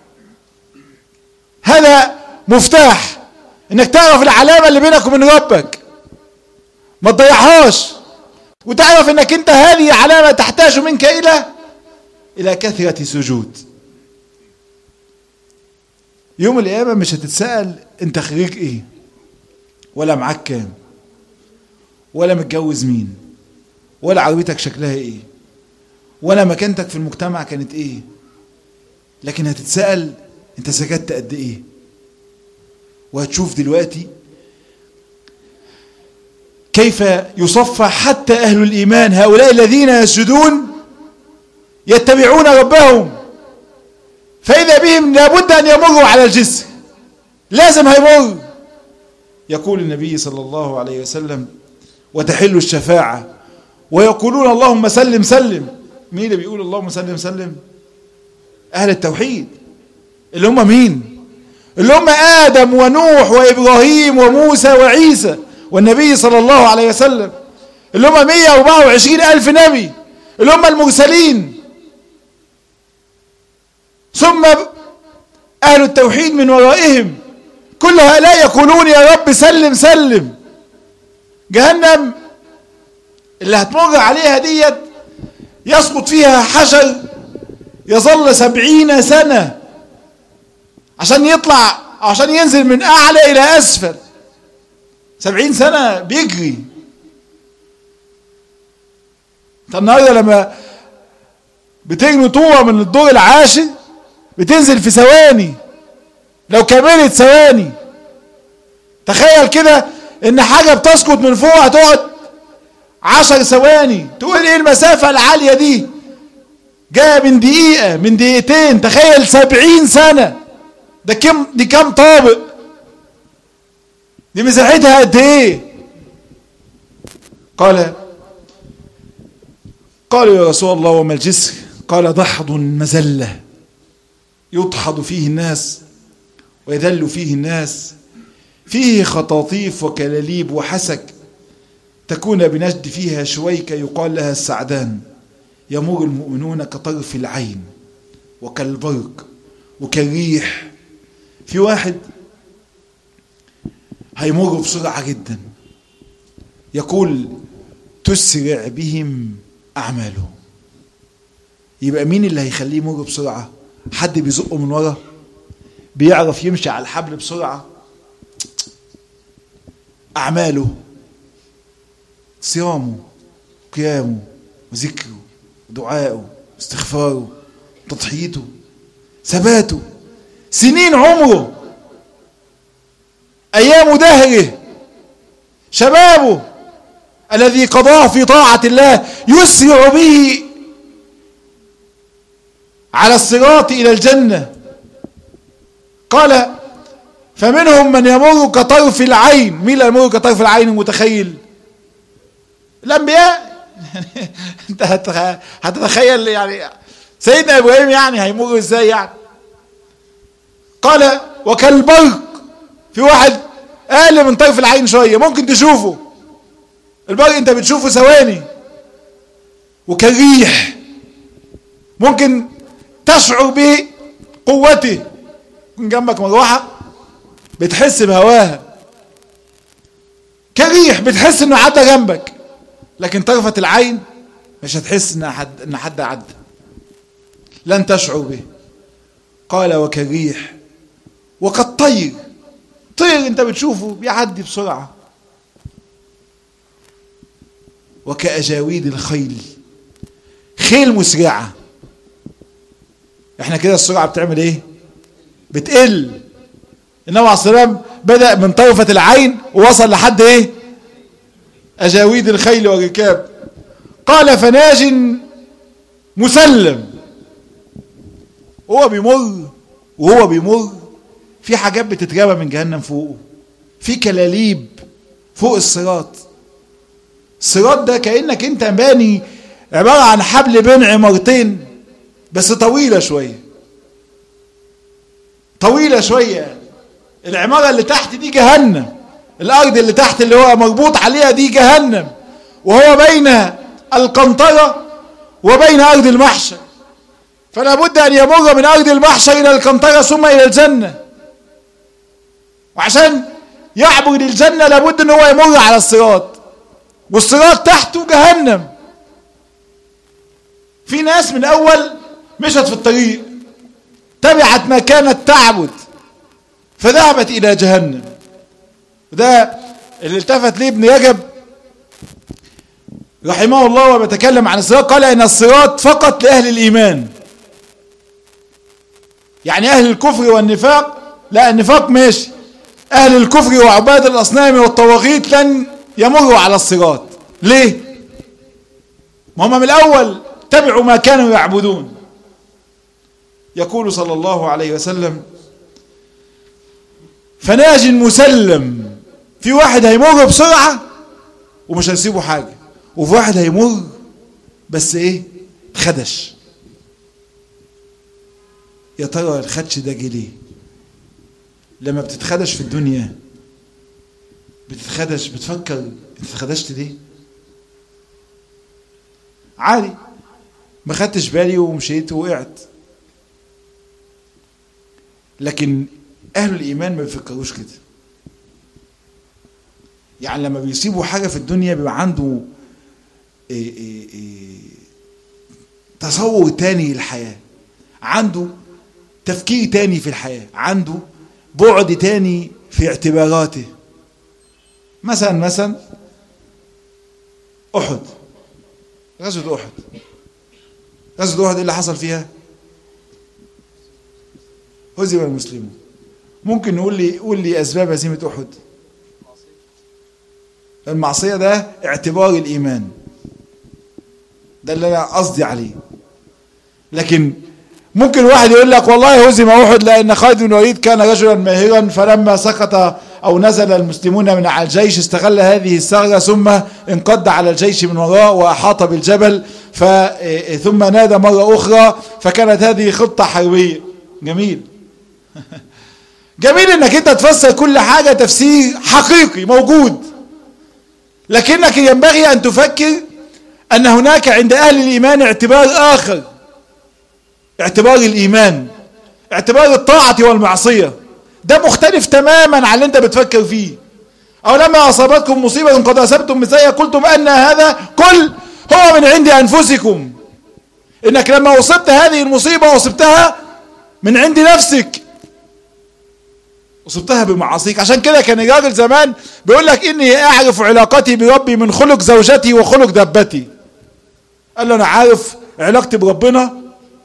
هذا مفتاح انك تعرف العلامة اللي بينك وبين ربك ما تضيعهاش وتعرف انك انت هذه علامة تحتاج منك الى الى كثرة سجود يوم القيامة مش هتتسأل انت خريج ايه ولا معاك كام ولا متجوز مين ولا عربيتك شكلها ايه ولا مكانتك في المجتمع كانت ايه لكن هتتسأل انت سجدت قد ايه وهتشوف دلوقتي كيف يصفى حتى أهل الإيمان هؤلاء الذين يسجدون يتبعون ربهم فإذا بهم لابد أن يمروا على الجسر لازم هيمر يقول النبي صلى الله عليه وسلم وتحل الشفاعة ويقولون اللهم سلم سلم مين اللي بيقول اللهم سلم سلم أهل التوحيد اللي هم مين اللي هم آدم ونوح وإبراهيم وموسى وعيسى والنبي صلى الله عليه وسلم اللي هم 124 ألف نبي اللي هم المرسلين ثم أهل التوحيد من ورائهم كل هؤلاء يقولون يا رب سلم سلم جهنم اللي هتمر عليها ديت يسقط فيها حشر يظل سبعين سنة عشان يطلع عشان ينزل من أعلى إلى أسفل سبعين سنة بيجري انت النهارده لما بترمي طوبة من الدور العاشر بتنزل في ثواني لو كملت ثواني تخيل كده ان حاجة بتسقط من فوق هتقعد عشر ثواني تقول ايه المسافة العالية دي جاية من دقيقة من دقيقتين تخيل سبعين سنة ده كم دي كم طابق دي مساحتها قد ايه قال قالوا يا رسول الله وما الجسر قال دحض مزلة يدحض فيه الناس ويذل فيه الناس فيه خطاطيف وكلاليب وحسك تكون بنجد فيها شويكة يقال لها السعدان يمر المؤمنون كطرف العين وكالبرق وكالريح في واحد هيمر بسرعة جدا يقول تسرع بهم أعمالهم يبقى مين اللي هيخليه يمر بسرعة حد بيزقه من ورا بيعرف يمشي على الحبل بسرعة أعماله صيامه قيامه وذكره ودعائه واستغفاره تضحيته ثباته سنين عمره أيام دهره شبابه الذي قضاه في طاعة الله يسرع به على الصراط إلى الجنة قال فمنهم من يمر كطرف العين مين اللي يمر كطرف العين المتخيل الأنبياء انت هتتخيل يعني سيدنا إبراهيم يعني هيمر ازاي يعني قال وكالبرق في واحد اقل من طرف العين شويه ممكن تشوفه البرق انت بتشوفه ثواني وكالريح ممكن تشعر بقوته يكون جنبك مروحه بتحس بهواها كريح بتحس انه عدى جنبك لكن طرفة العين مش هتحس ان حد ان حد عدى لن تشعر به قال وكالريح وكالطير طير انت بتشوفه بيعدي بسرعة وكأجاويد الخيل خيل مسرعة احنا كده السرعة بتعمل ايه بتقل النبي عليه السلام بدأ من طرفة العين ووصل لحد ايه أجاويد الخيل والركاب قال فناج مسلم هو بيمر وهو بيمر في حاجات بتترمى من جهنم فوقه في كلاليب فوق الصراط الصراط ده كأنك انت باني عبارة عن حبل بين عمارتين بس طويلة شوية طويلة شوية العمارة اللي تحت دي جهنم الأرض اللي تحت اللي هو مربوط عليها دي جهنم وهو بين القنطرة وبين أرض المحشر فلا بد أن يمر من أرض المحشر إلى القنطرة ثم إلى الجنة وعشان يعبر للجنة لابد أن هو يمر على الصراط والصراط تحته جهنم في ناس من أول مشت في الطريق تبعت ما كانت تعبد فذهبت إلى جهنم ده اللي التفت ليه ابن رجب رحمه الله وبيتكلم عن الصراط قال ان الصراط فقط لاهل الايمان يعني اهل الكفر والنفاق لا النفاق ماشي اهل الكفر وعباد الاصنام والطواغيت لن يمروا على الصراط ليه ما هم من الاول تبعوا ما كانوا يعبدون يقول صلى الله عليه وسلم فناج مسلم في واحد هيمر بسرعة ومش هيسيبه حاجة وفي واحد هيمر بس ايه خدش يا ترى الخدش ده جه ليه لما بتتخدش في الدنيا بتتخدش بتفكر انت اتخدشت ليه عادي ما خدتش بالي ومشيت ووقعت لكن اهل الايمان ما بيفكروش كده يعني لما بيسيبوا حاجه في الدنيا بيبقى عنده إيه إيه إيه تصور تاني للحياه عنده تفكير تاني في الحياه عنده بعد تاني في اعتباراته مثلا مثلا احد غزوه احد غزوه احد ايه اللي حصل فيها هزم المسلمون ممكن نقول لي قول لي اسباب هزيمه احد المعصيه ده اعتبار الايمان ده اللي انا قصدي عليه لكن ممكن واحد يقول لك والله هزم احد لان خالد بن الوليد كان رجلا ماهرا فلما سقط او نزل المسلمون من على الجيش استغل هذه الثغره ثم انقض على الجيش من وراء واحاط بالجبل ف ثم نادى مره اخرى فكانت هذه خطه حربيه جميل جميل انك انت تفسر كل حاجه تفسير حقيقي موجود لكنك ينبغي ان تفكر ان هناك عند اهل الايمان اعتبار اخر اعتبار الايمان اعتبار الطاعه والمعصيه ده مختلف تماما عن اللي انت بتفكر فيه او لما اصابتكم مصيبه قد اصبتم مثلها قلتم ان هذا كل هو من عند انفسكم انك لما اصبت هذه المصيبه اصبتها من عند نفسك وصبتها بمعاصيك عشان كده كان الراجل زمان بيقول لك اني اعرف علاقتي بربي من خلق زوجتي وخلق دبتي قال له انا عارف علاقتي بربنا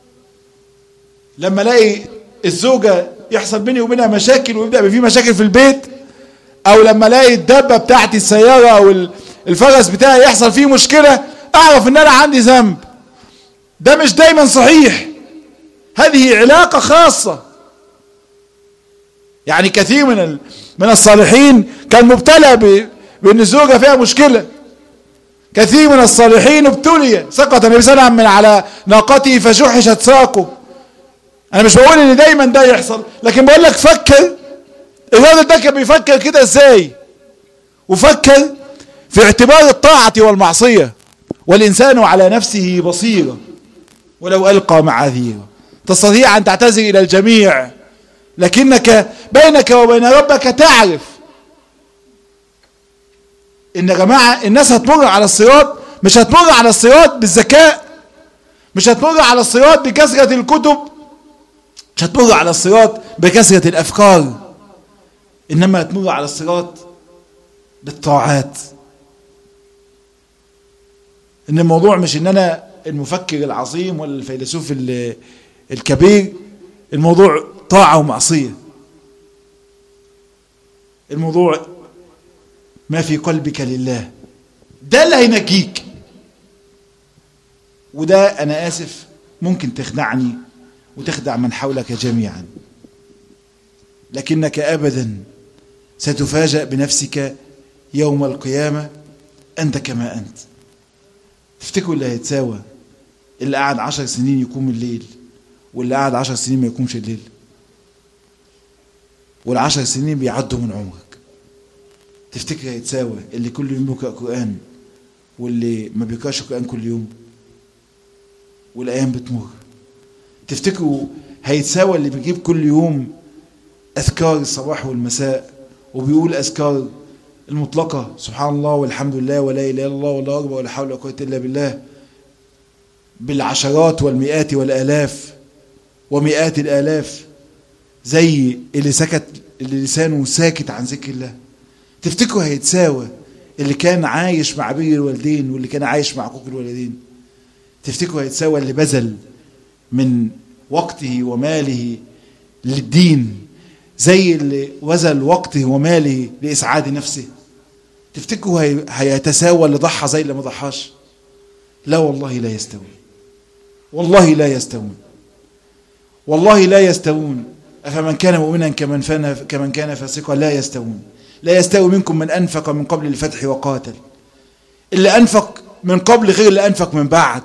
لما الاقي الزوجه يحصل بيني وبينها مشاكل ويبدا يبقى في مشاكل في البيت او لما الاقي الدبه بتاعتي السياره او الفرس بتاعي يحصل فيه مشكله اعرف ان انا عندي ذنب ده مش دايما صحيح هذه علاقه خاصه يعني كثير من من الصالحين كان مبتلى بان الزوجه فيها مشكله كثير من الصالحين ابتلي سقط النبي صلى الله عليه وسلم من على ناقته فشحشت ساقه انا مش بقول ان دايما ده يحصل لكن بقول لك فكر الراجل ده كان بيفكر كده ازاي وفكر في اعتبار الطاعه والمعصيه والانسان على نفسه بصيره ولو القى معاذيره تستطيع ان تعتذر الى الجميع لكنك بينك وبين ربك تعرف ان يا جماعه الناس هتمر على الصراط مش هتمر على الصراط بالذكاء مش هتمر على الصراط بكثره الكتب مش هتمر على الصراط بكثره الافكار انما هتمر على الصراط بالطاعات ان الموضوع مش ان انا المفكر العظيم ولا الفيلسوف الكبير الموضوع طاعة ومعصية الموضوع ما في قلبك لله ده اللي هينجيك وده أنا آسف ممكن تخدعني وتخدع من حولك جميعا لكنك أبدا ستفاجأ بنفسك يوم القيامة أنت كما أنت تفتكروا اللي هيتساوى اللي قعد عشر سنين يقوم الليل واللي قعد عشر سنين ما يقومش الليل والعشر سنين بيعدوا من عمرك تفتكر هيتساوى اللي كل يوم بيقرأ قرآن واللي ما بيقرأش قرآن كل يوم والأيام بتمر تفتكروا هيتساوى اللي بيجيب كل يوم أذكار الصباح والمساء وبيقول أذكار المطلقة سبحان الله والحمد لله ولا إله إلا الله والله أكبر ولا حول ولا قوة إلا بالله بالعشرات والمئات والآلاف ومئات الآلاف زي اللي سكت اللي لسانه ساكت عن ذكر الله تفتكروا هيتساوى اللي كان عايش مع بر الوالدين واللي كان عايش مع عقوق الوالدين تفتكروا هيتساوى اللي بذل من وقته وماله للدين زي اللي وزل وقته وماله لإسعاد نفسه تفتكروا هي- هيتساوى اللي ضحى زي اللي ما ضحاش لا والله لا يستوي والله لا يستوون والله لا يستوون أفمن كان مؤمنا كمن, فان كمن كان فاسقا لا يستوون لا يستوي منكم من أنفق من قبل الفتح وقاتل اللي أنفق من قبل غير اللي أنفق من بعد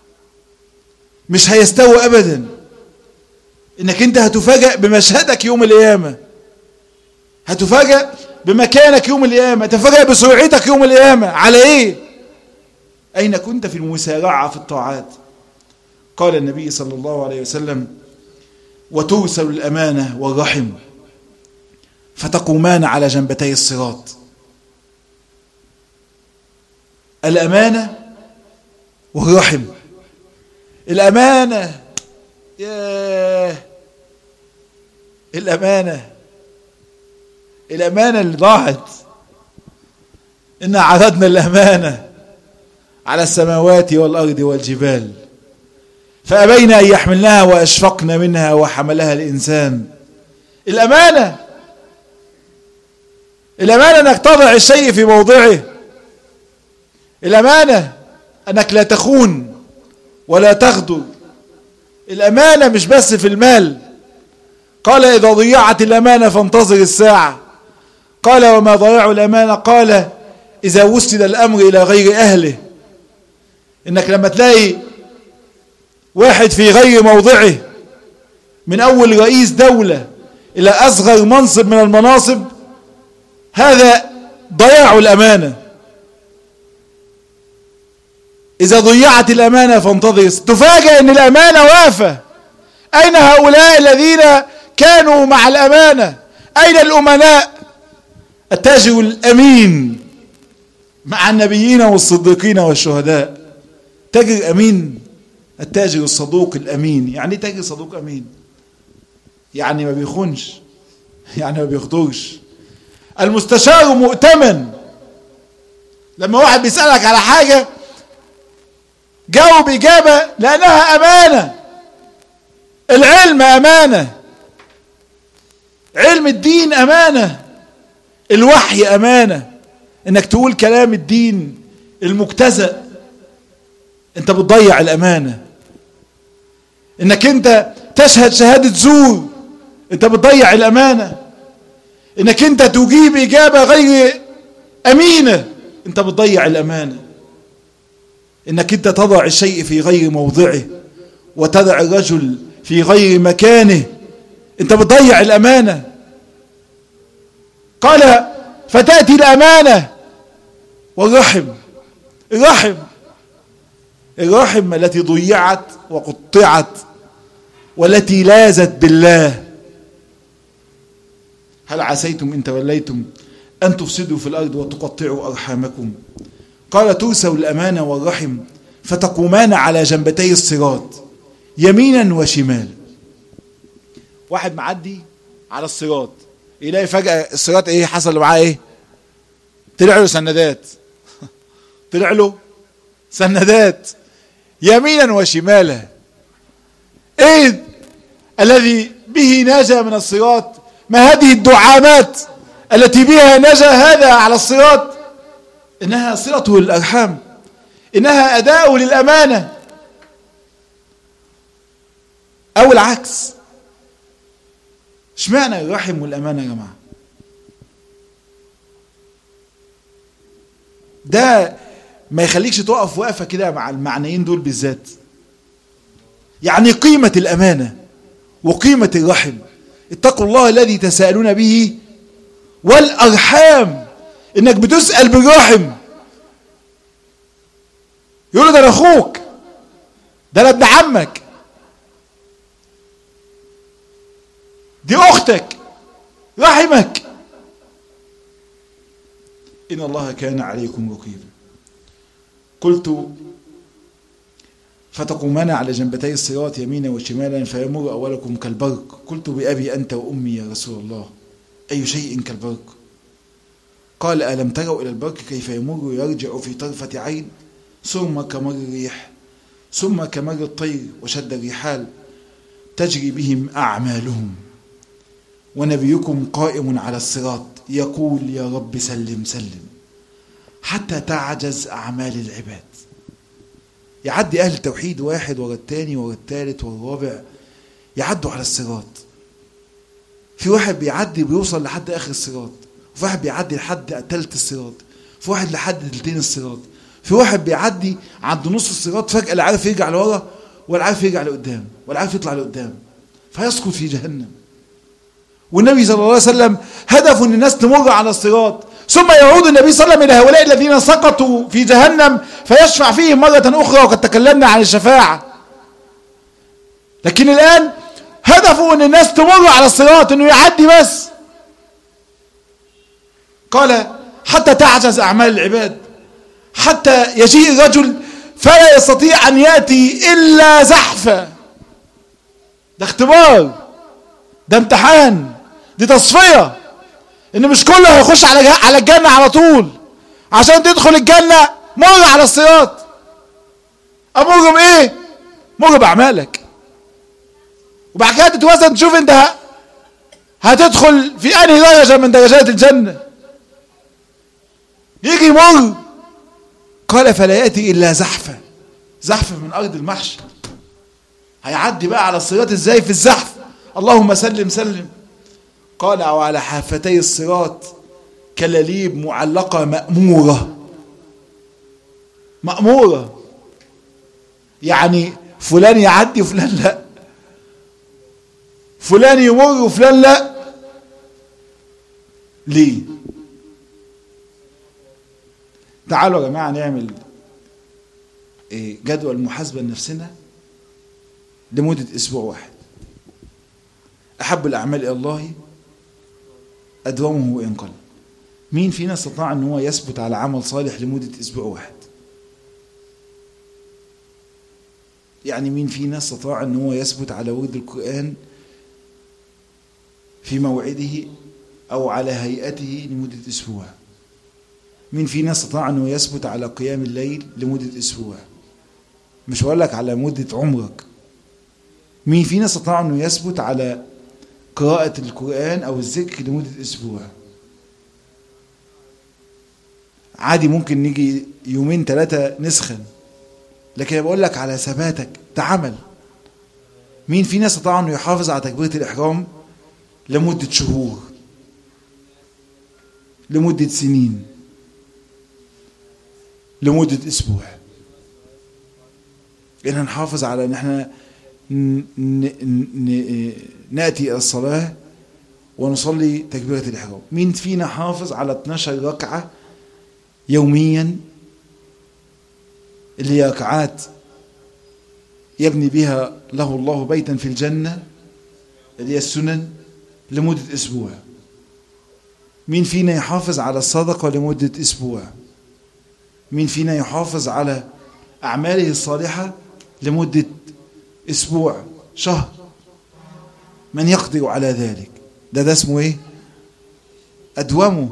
مش هيستوي أبدا إنك أنت هتفاجأ بمشهدك يوم القيامة هتفاجأ بمكانك يوم القيامة تفاجأ بسرعتك يوم القيامة على إيه أين كنت في المسارعة في الطاعات قال النبي صلى الله عليه وسلم وترسل الأمانة والرحم فتقومان على جنبتي الصراط الأمانة والرحم الأمانة ياه الأمانة الأمانة اللي ضاعت إن عرضنا الأمانة على السماوات والأرض والجبال فأبين أن يحملنها وأشفقن منها وحملها الإنسان الأمانة الأمانة أنك تضع الشيء في موضعه الأمانة أنك لا تخون ولا تغدر الأمانة مش بس في المال قال إذا ضيعت الأمانة فانتظر الساعة قال وما ضيعوا الأمانة قال إذا وسد الأمر إلى غير أهله إنك لما تلاقي واحد في غير موضعه من أول رئيس دولة إلى أصغر منصب من المناصب هذا ضياع الأمانة إذا ضيعت الأمانة فانتظر تفاجأ أن الأمانة وافة أين هؤلاء الذين كانوا مع الأمانة أين الأمناء التاجر الأمين مع النبيين والصديقين والشهداء تاجر أمين التاجر الصدوق الأمين يعني إيه تاجر صدوق أمين يعني ما بيخونش يعني ما بيخدرش المستشار مؤتمن لما واحد بيسألك على حاجة جاوب إجابة لأنها أمانة العلم أمانة علم الدين أمانة الوحي أمانة إنك تقول كلام الدين المجتزأ أنت بتضيع الأمانة إنك أنت تشهد شهادة زور أنت بتضيع الأمانة إنك أنت تجيب إجابة غير أمينة أنت بتضيع الأمانة انك انت تضع الشيء في غير موضعه وتدع الرجل في غير مكانه انت بتضيع الامانه قال فتاتي الامانه والرحم الرحم الرحم التي ضيعت وقطعت والتي لازت بالله هل عسيتم ان توليتم ان تفسدوا في الارض وتقطعوا ارحامكم قال ترسل الأمانة والرحم فتقومان على جنبتي الصراط يمينا وشمالا واحد معدي على الصراط يلاقي فجأة الصراط ايه حصل معاه ايه طلع له سندات طلع له سندات يمينا وشمالا ايه الذي به نجا من الصراط ما هذه الدعامات التي بها نجا هذا على الصراط إنها صلة للأرحام إنها أداء للأمانة أو العكس اشمعنى الرحم والأمانة يا جماعة ده ما يخليكش تقف وقفة كده مع المعنيين دول بالذات يعني قيمة الأمانة وقيمة الرحم اتقوا الله الذي تساءلون به والأرحام انك بتسأل بالرحم يقول له ده انا اخوك ده انا ابن عمك دي اختك رحمك ان الله كان عليكم رقيبا قلت فتقومان على جنبتي الصراط يمينا وشمالا فيمر اولكم كالبرق قلت بابي انت وامي يا رسول الله اي شيء كالبرق قال ألم تروا إلى البرق كيف يمر يرجع في طرفة عين ثم كمر الريح ثم كمر الطير وشد الرحال تجري بهم أعمالهم ونبيكم قائم على الصراط يقول يا رب سلم سلم حتى تعجز أعمال العباد يعدي أهل التوحيد واحد ورا التاني ورا التالت ورا الرابع يعدوا على الصراط في واحد بيعدي بيوصل لحد آخر الصراط وفي واحد بيعدي لحد تالت الصراط في واحد لحد تلتين الصراط في واحد بيعدي عند نص الصراط فجأة لا عارف يرجع لورا ولا عارف يرجع لقدام ولا عارف يطلع لقدام فيسقط في جهنم والنبي صلى الله عليه وسلم هدفه ان الناس تمر على الصراط ثم يعود النبي صلى الله عليه وسلم الى هؤلاء الذين سقطوا في جهنم فيشفع فيهم مرة اخرى وقد تكلمنا عن الشفاعة لكن الان هدفه ان الناس تمر على الصراط انه يعدي بس قال حتى تعجز اعمال العباد حتى يجيء الرجل فلا يستطيع ان ياتي الا زحفا ده اختبار ده امتحان دي تصفيه ان مش كله هيخش على على الجنه على طول عشان تدخل الجنه مر على الصراط امر بايه مر باعمالك وبعد كده تتوزن تشوف انت هتدخل في انهي درجه من درجات الجنه يجي يمر قال فلا ياتي الا زحفه زحفه من ارض المحشر هيعدي بقى على الصراط ازاي في الزحف اللهم سلم سلم قال او على حافتي الصراط كلاليب معلقه ماموره ماموره يعني فلان يعدي وفلان لا فلان يمر وفلان لا ليه تعالوا يا جماعه نعمل جدول محاسبه لنفسنا لمده اسبوع واحد احب الاعمال الى الله ادومه وان قل مين فينا استطاع ان هو يثبت على عمل صالح لمده اسبوع واحد يعني مين فينا استطاع ان هو يثبت على ورد القران في موعده او على هيئته لمده اسبوع مين فينا استطاع انه يثبت على قيام الليل لمده اسبوع مش هقول لك على مده عمرك مين فينا استطاع انه يثبت على قراءة القرآن أو الذكر لمدة أسبوع عادي ممكن نيجي يومين ثلاثة نسخن لكن أنا بقول لك على ثباتك تعمل مين فينا استطاع أنه يحافظ على تكبيرة الإحرام لمدة شهور لمدة سنين لمدة أسبوع إن نحافظ على إن إحنا نأتي إلى الصلاة ونصلي تكبيرة الإحرام مين فينا حافظ على 12 ركعة يوميا اللي هي ركعات يبني بها له الله بيتا في الجنة اللي هي السنن لمدة أسبوع مين فينا يحافظ على الصدقة لمدة أسبوع مين فينا يحافظ على أعماله الصالحة لمدة أسبوع شهر من يقدر على ذلك ده ده اسمه ايه أدومه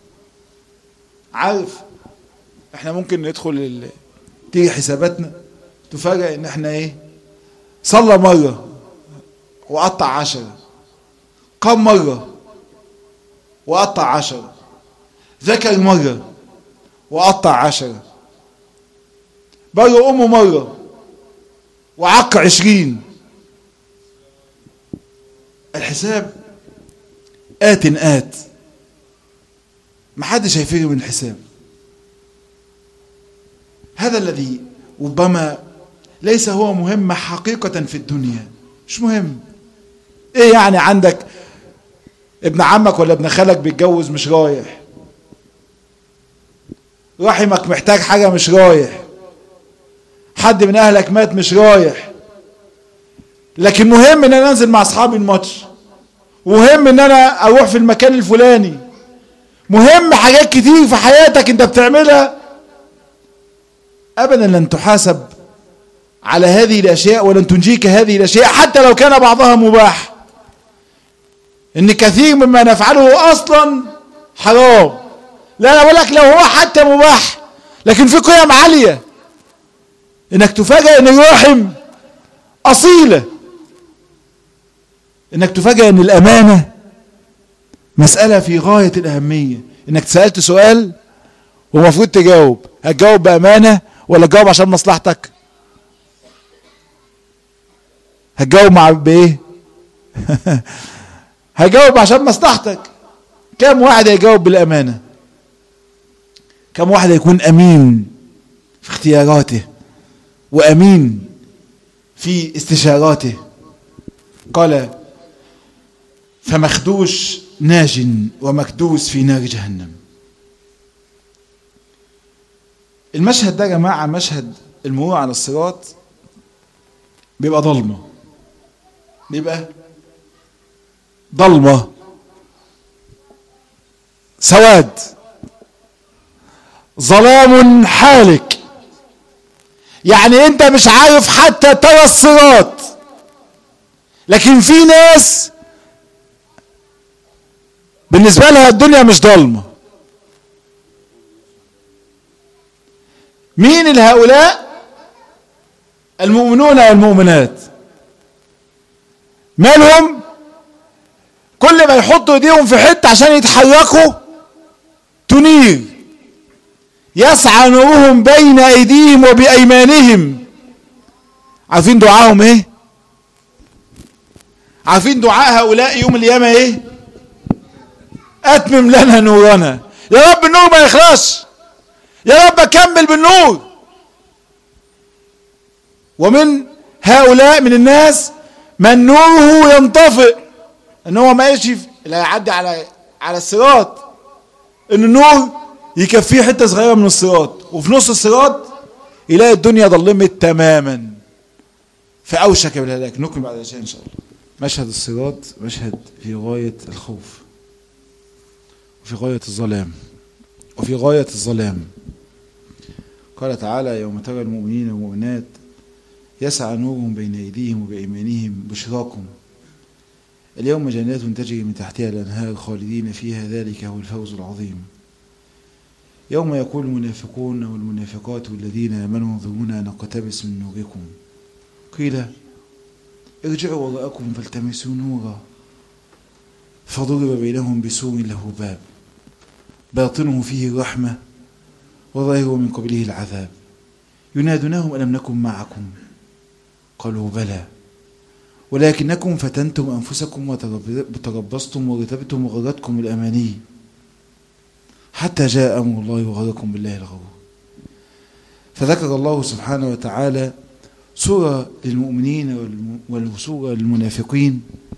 عارف احنا ممكن ندخل ال... تيجي حساباتنا تفاجئ ان احنا ايه صلى مرة وقطع عشرة قام مرة وقطع عشرة ذكر مرة وقطع عشرة بر أمه مرة وعق عشرين الحساب آت آت محدش هيفرق من الحساب هذا الذي ربما ليس هو مهم حقيقة في الدنيا مش مهم ايه يعني عندك ابن عمك ولا ابن خالك بيتجوز مش رايح رحمك محتاج حاجة مش رايح حد من اهلك مات مش رايح لكن مهم ان انا انزل مع اصحابي الماتش مهم ان انا اروح في المكان الفلاني مهم حاجات كتير في حياتك انت بتعملها ابدا لن تحاسب على هذه الاشياء ولن تنجيك هذه الاشياء حتى لو كان بعضها مباح ان كثير مما نفعله اصلا حرام لا انا بقول لك لو هو حتى مباح لكن في قيم عاليه انك تفاجئ ان الرحم اصيله انك تفاجئ ان الامانه مسألة في غاية الأهمية إنك سألت سؤال ومفروض تجاوب هتجاوب بأمانة ولا تجاوب عشان مصلحتك هتجاوب مع بإيه هجاوب عشان مصلحتك كم واحد هيجاوب بالأمانة كم واحد هيكون أمين في اختياراته وأمين في استشاراته قال فمخدوش ناج ومكدوس في نار جهنم المشهد ده يا جماعة مشهد المرور على الصراط بيبقى ضلمة بيبقى ضلمة سواد ظلام حالك يعني انت مش عارف حتى ترى الصراط لكن في ناس بالنسبة لها الدنيا مش ضلمة مين الهؤلاء المؤمنون والمؤمنات مالهم كل ما يحطوا ايديهم في حته عشان يتحركوا تنير يسعى نورهم بين ايديهم وبايمانهم عارفين دعاهم ايه عارفين دعاء هؤلاء يوم القيامه ايه اتمم لنا نورنا يا رب النور ما يخلصش يا رب كمل بالنور ومن هؤلاء من الناس من نوره ينطفئ ان هو ماشي اللي هيعدي على على الصراط ان النور يكفيه حته صغيره من الصراط وفي نص الصراط يلاقي الدنيا ظلمت تماما فاوشك بالهلاك نكمل بعد شيء ان شاء الله مشهد الصراط مشهد في غايه الخوف وفي غايه الظلام وفي غايه الظلام قال تعالى يوم ترى المؤمنين والمؤمنات يسعى نورهم بين أيديهم وبأيمانهم بشراكم اليوم جنات تجري من تحتها الأنهار خالدين فيها ذلك هو الفوز العظيم يوم يقول المنافقون والمنافقات والذين آمنوا انظرونا نقتبس من نوركم قيل ارجعوا وراءكم فالتمسوا نورا فضرب بينهم بسور له باب باطنه فيه الرحمة وظاهره من قبله العذاب ينادونهم ألم نكن معكم قالوا بلى ولكنكم فتنتم أنفسكم وتربصتم ورتبتم وغرتكم الأماني حتى جاء أمر الله وغركم بالله الغرور فذكر الله سبحانه وتعالى سورة للمؤمنين وسورة للمنافقين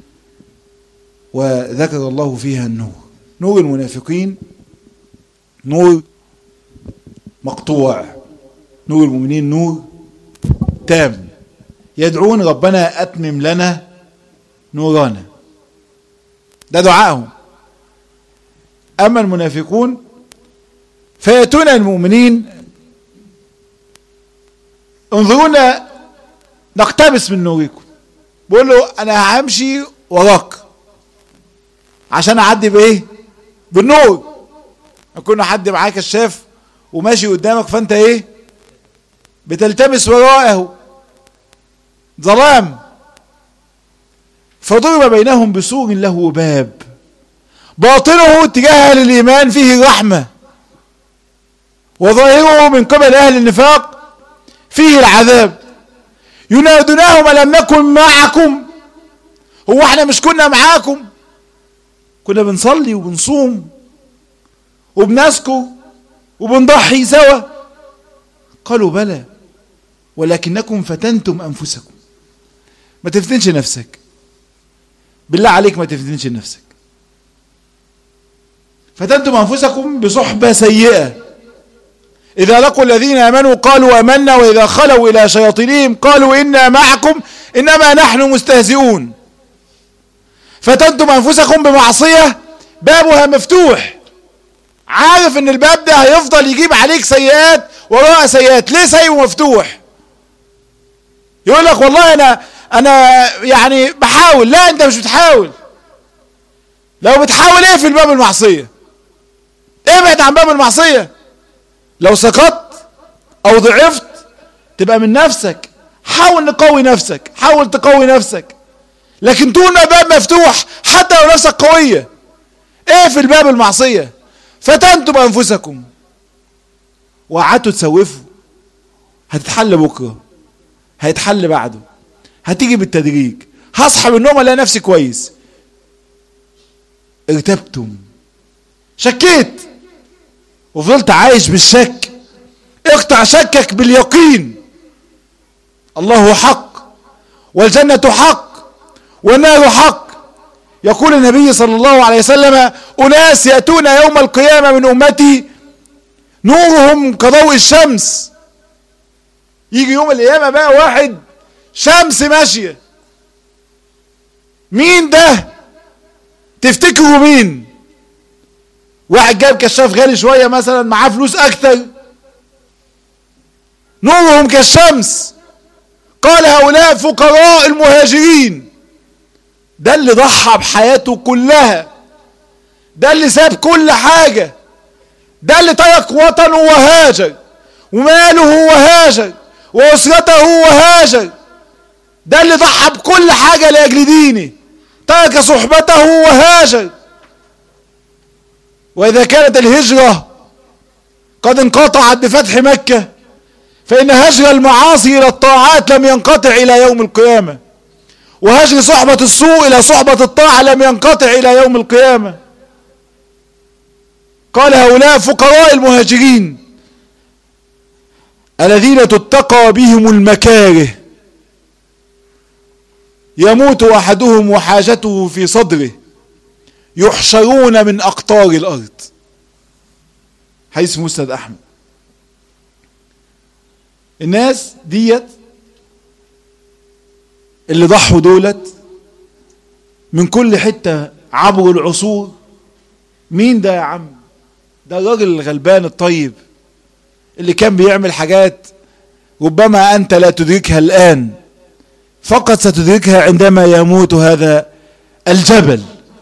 وذكر الله فيها النور نور المنافقين نور مقطوع نور المؤمنين نور تام يدعون ربنا أتمم لنا نورنا ده دعائهم أما المنافقون فيأتون المؤمنين انظرونا نقتبس من نوركم بقول له أنا همشي وراك عشان أعدي بإيه بالنور يكون حد معاك كشاف وماشي قدامك فأنت إيه بتلتمس ورائه ظلام فضرب بينهم بسور له باب باطنه اتجاه اهل الايمان فيه رحمه وظاهره من قبل اهل النفاق فيه العذاب ينادونهم الم نكن معكم هو احنا مش كنا معاكم كنا بنصلي وبنصوم وبنسكو وبنضحي سوا قالوا بلى ولكنكم فتنتم انفسكم ما تفتنش نفسك بالله عليك ما تفتنش نفسك فتنتم انفسكم بصحبه سيئه اذا لقوا الذين امنوا قالوا امنا واذا خلوا الى شياطينهم قالوا انا معكم انما نحن مستهزئون فتنتم انفسكم بمعصيه بابها مفتوح عارف ان الباب ده هيفضل يجيب عليك سيئات وراء سيئات ليه سيء مفتوح يقول لك والله انا انا يعني بحاول لا انت مش بتحاول لو بتحاول ايه في الباب المعصيه ابعد عن باب المعصيه لو سقطت او ضعفت تبقى من نفسك حاول نقوي نفسك حاول تقوي نفسك لكن طول ما الباب مفتوح حتى لو نفسك قويه اقفل باب المعصية فتنتم انفسكم وقعدتوا تسوفوا هتتحل بكرة هيتحل بعده هتيجي بالتدريج هصحى من النوم الاقي نفسي كويس ارتبتم شكيت وفضلت عايش بالشك اقطع شكك باليقين الله حق والجنة حق والنار حق يقول النبي صلى الله عليه وسلم أناس يأتون يوم القيامة من أمتي نورهم كضوء الشمس يجي يوم القيامة بقى واحد شمس ماشية مين ده تفتكروا مين واحد جايب كشاف غالي شوية مثلا معاه فلوس أكتر نورهم كالشمس قال هؤلاء فقراء المهاجرين ده اللي ضحى بحياته كلها ده اللي ساب كل حاجة ده اللي ترك وطنه وهاجر وماله وهاجر وأسرته وهاجر ده اللي ضحى بكل حاجة لأجل دينه ترك صحبته وهاجر وإذا كانت الهجرة قد انقطعت بفتح مكة فإن هجر المعاصي إلى الطاعات لم ينقطع إلى يوم القيامة وهجر صحبة السوء إلى صحبة الطاعة لم ينقطع إلى يوم القيامة قال هؤلاء فقراء المهاجرين الذين تتقى بهم المكاره يموت أحدهم وحاجته في صدره يحشرون من أقطار الأرض حيث مسند أحمد الناس ديت اللي ضحوا دولت من كل حتة عبر العصور مين ده يا عم ده الراجل الغلبان الطيب اللي كان بيعمل حاجات ربما أنت لا تدركها الآن فقط ستدركها عندما يموت هذا الجبل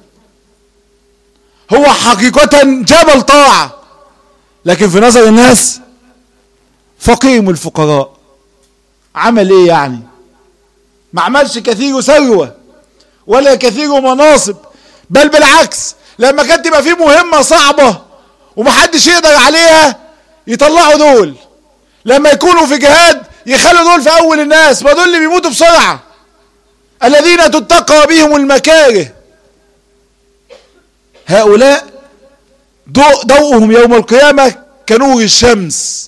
هو حقيقة جبل طاعة لكن في نظر الناس فقير من الفقراء عمل ايه يعني ما عملش كثير ثروة ولا كثير مناصب بل بالعكس لما كانت تبقى في مهمة صعبة ومحدش يقدر عليها يطلعوا دول لما يكونوا في جهاد يخلوا دول في اول الناس ما دول اللي بيموتوا بسرعة الذين تتقى بهم المكاره هؤلاء ضوء ضوءهم يوم القيامة كنور الشمس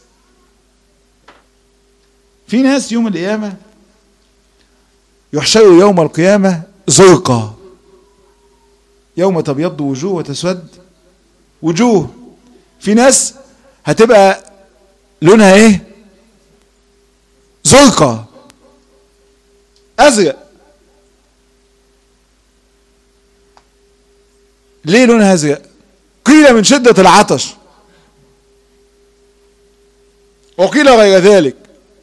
في ناس يوم القيامة يحشروا يوم القيامة زرقا يوم تبيض وجوه وتسود وجوه في ناس هتبقى لونها ايه زرقا ازرق ليه لونها ازرق قيل من شدة العطش وقيل غير ذلك